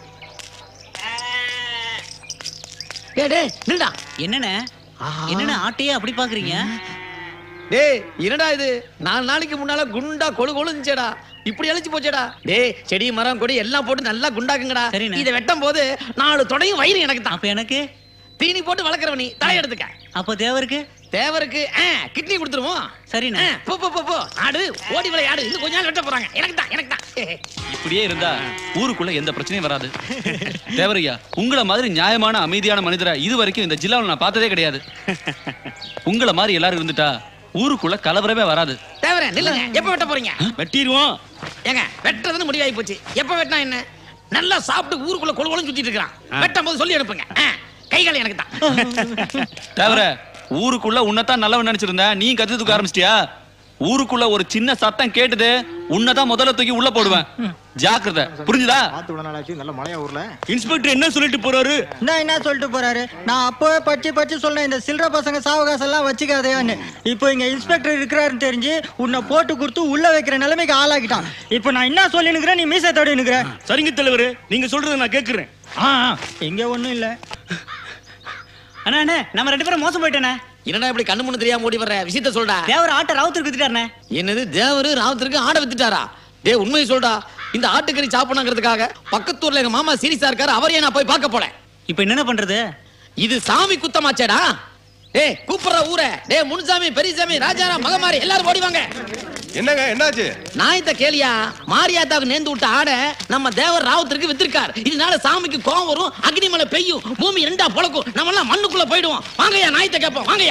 [SPEAKER 19] டேய் டேய் நில்டா
[SPEAKER 20] என்னண்ணே என்னண்ணே ஆட்டையே அப்படி பாக்குறீங்க
[SPEAKER 19] டேய் என்னடா இது நாலு நாளைக்கு முன்னால குண்டா கொழு கொழுந்துச்சேடா இப்படி அழிச்சு போச்சேடா டேய் செடி மரம் கொடி எல்லாம் போட்டு நல்லா குண்டாக்குங்கடா இத வெட்டும் போது நாலு தொடையும் வயிறு எனக்கு தான்
[SPEAKER 20] அப்ப எனக்கு
[SPEAKER 19] தீனி போட்டு வளர்க்குறவ நீ தலை எடுத்துக்க
[SPEAKER 20] அப்ப தேவருக்கு
[SPEAKER 19] தேவருக்கு கிட்னி கொடுத்துருவோம்
[SPEAKER 20] சரிண்ணே
[SPEAKER 19] ஆ, போ போ போ போ ஆடு ஓடி விளையாடு இன்னும் கொஞ்ச நாள் வெட்ட போறாங்க எனக்கு தான் எனக்கு தான்
[SPEAKER 21] இப்படியே இருந்தா ஊருக்குள்ள எந்த பிரச்சனையும் வராது தேவரையா உங்கள மாதிரி நியாயமான அமைதியான மனிதரை இது வரைக்கும் இந்த ஜில்லாவில் நான் பார்த்ததே கிடையாது உங்கள மாதிரி எல்லாரும் இருந்துட்டா ஊருக்குள்ள கலவரமே வராது
[SPEAKER 19] தேவரே நில்லுங்க எப்ப வெட்ட போறீங்க
[SPEAKER 21] வெட்டிடுவோம்
[SPEAKER 19] ஏங்க வெட்டுறதுன்னு முடிவாகி போச்சு எப்ப வெட்டினா என்ன நல்லா சாப்பிட்டு ஊருக்குள்ள கொழு கொழுன்னு சுத்திட்டு இருக்கான் வெட்டும் போது சொல்லி அனுப்புங்க ஆ, கைகால் எனக்கு தான்
[SPEAKER 21] தேவர ஊருக்குள்ள உன்னதான் நல்லவன் நினைச்சிருந்தேன் நீ கத்து தூக்க ஆரம்பிச்சிட்டியா ஊருக்குள்ள ஒரு சின்ன சத்தம் கேட்டுது உன்னதான் முதல்ல தூக்கி உள்ள போடுவேன் ஜாக்கிரதை புரிஞ்சுதா
[SPEAKER 22] நல்ல மழையா ஊர்ல
[SPEAKER 21] இன்ஸ்பெக்டர் என்ன சொல்லிட்டு போறாரு
[SPEAKER 22] என்ன என்ன சொல்லிட்டு போறாரு நான் அப்போவே படிச்சு படிச்சு சொன்னேன் இந்த சில்லற பசங்க சாவகாசம் எல்லாம் வச்சுக்காதையான்னு இப்போ இங்க இன்ஸ்பெக்டர் இருக்கிறாருன்னு தெரிஞ்சு உன்னை போட்டு கொடுத்து உள்ள வைக்கிற நிலைமைக்கு ஆளாக்கிட்டான் இப்போ நான் என்ன சொல்லி நிக்கிறேன் நீ மீசை தோடி நிக்கிற
[SPEAKER 5] சரிங்க தலைவர் நீங்க சொல்றதை நான் கேக்குறேன்
[SPEAKER 22] ஆ ஆ, இங்க ஒண்ணும் இல்ல
[SPEAKER 20] அண்ணா அண்ணே நம்ம ரெண்டு பேரும் மோசம் போயிட்டேனே
[SPEAKER 19] என்னடா இப்படி கண்ணு முன்னு தெரியாம ஓடி வர்ற விஷயத்த சொல்டா
[SPEAKER 20] தேவர் ஆட்டை ராவுத்தருக்கு வித்துட்டாருண்ணே
[SPEAKER 19] என்னது தேவரு ராவத்திற்கு ஆடை வித்துட்டாரா டேய் உண்மையை சொல்டா இந்த ஆட்டுக்கறி சாப்பிடணுங்கிறதுக்காக பக்கத்தூர்ல எங்க மாமா சீரியஸா இருக்காரு அவரையே நான் போய் பார்க்க போறேன்
[SPEAKER 20] இப்போ என்னென்ன பண்றது
[SPEAKER 19] இது சாமி குத்தமாச்சேடா டேய் கூப்பிடுற ஊரே டேய் முனுசாமி பெரியசாமி ராஜாராம் மகமாரி எல்லாரும் ஓடி வாங்க
[SPEAKER 23] என்னங்க என்னாச்சு
[SPEAKER 19] நாயத்த கேளியா மாரியாத்தாவுக்கு நேர்ந்து விட்ட ஆடை நம்ம தேவர் ராவத்திற்கு வித்திருக்கார் இதனால சாமிக்கு கோவம் வரும் அக்னிமலை பெய்யும் பூமி ரெண்டா பொழக்கும் நம்ம எல்லாம் மண்ணுக்குள்ள போயிடுவோம் வாங்கய்யா நாயத்தை கேட்போம் வாங்கய்யா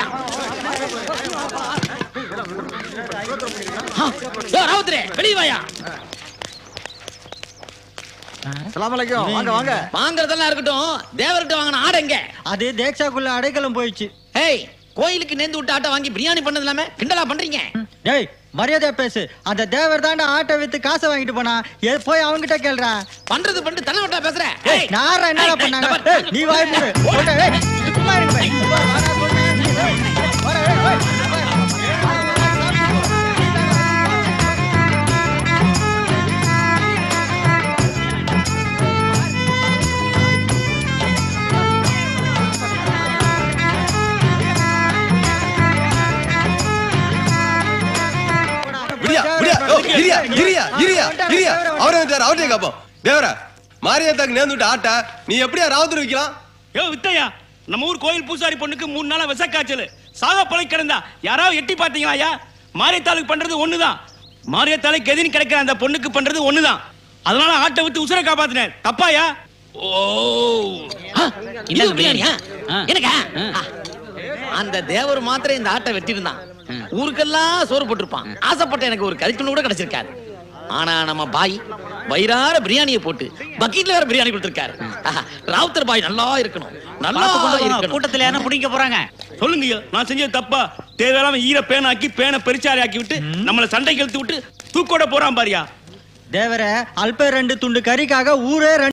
[SPEAKER 19] ஆ, யோ, ராவுத்தரே வெளிய வாயா
[SPEAKER 22] சலாம் அலைக்கும் வாங்க வாங்க
[SPEAKER 19] வாங்குறதெல்லாம் இருக்கட்டும் தேவர்கிட்ட வாங்கின ஆடை எங்க
[SPEAKER 22] அது தேக்ஷாக்குள்ள அடைக்கலம் போயிடுச்சு
[SPEAKER 19] ஏய் கோயிலுக்கு நேர்ந்து விட்ட ஆட்டை வாங்கி பிரியாணி பண்ணது இல்லாம கிண்டலா பண்றீங்க
[SPEAKER 22] டேய் மரியாதையா பேசு அந்த தேவர் தாண்டா ஆட்டை வித்து காசை வாங்கிட்டு போனா ஏ போய் அவங்கிட்ட கேளுடா
[SPEAKER 19] பண்றது பண்ணிட்டு தலை வட்டா பேசுற
[SPEAKER 22] ஏய் நாரா என்னடா
[SPEAKER 19] ஏய்,
[SPEAKER 22] பண்ணாங்க
[SPEAKER 19] இந்த பாரு.
[SPEAKER 22] ஏய், நீ வாய் மூடு போடா, ஏய், சும்மா இருங்க பை. வா, வாடா, போடா, ஏய், வாடா, ஏய், ஏய்.
[SPEAKER 23] விடியா விடியா ஓ, இரியா இரியா இரியா இரியா அவரே வந்துட்டாரு அவர்கிட்ட கேப்போம் தேவரா மாரியாத்தாக்கு நேர்ந்து விட்ட ஆட்டா நீ எப்படியா ராவுத்தர் வைக்கலாம்
[SPEAKER 5] யோ வித்தையா நம்ம ஊர் கோயில் பூசாரி பொண்ணுக்கு மூணு நாளா விச காய்ச்சல் சாக பழை கிடந்தா யாராவது எட்டி பாத்தீங்களா ஐயா மாரியத்தாளுக்கு பண்றது ஒண்ணுதான் மாரியத்தாளுக்கு எதிரி கிடைக்கிற அந்த பொண்ணுக்கு பண்றது ஒண்ணுதான் அதனால ஆட்டை விட்டு உசுரை காப்பாத்தினேன் தப்பாயா ஓ
[SPEAKER 19] இது பிரியாணியா எனக்கா ஆ. அந்த தேவர் மாத்திரம் இந்த ஆட்டை வெட்டியிருந்தான் ஊருக்கெல்லாம் சோறு போட்டிருப்பான் ஆசைப்பட்ட எனக்கு ஒரு கறித்துண்டு கூட கிடைச்சிருக்காரு ஆனா நம்ம பாய் வயிறார பிரியாணியை போட்டு பக்கெட்ல வேற பிரியாணி கொடுத்திருக்காரு ஆஹா, ராவுத்தர் பாய் நல்லா இருக்கணும் நல்லா
[SPEAKER 20] பணத்தை கொண்டு வரணும்.
[SPEAKER 19] இருக்கணும்
[SPEAKER 20] கூட்டத்துல யாரும் பிடிக்க போறாங்க
[SPEAKER 5] சொல்லுங்க ஐயா, நான் செஞ்சது தப்பா தேவையில்லாம ஈர பேனாக்கி பேனை பெருச்சாரி ஆக்கி விட்டு நம்மள சண்டைக்கு இழுத்து விட்டு தூக்கோட போறான் பாரியா
[SPEAKER 22] தேவர அல்ப ரெண்டு துண்டு கறிக்காக ஊரே ரெண்டு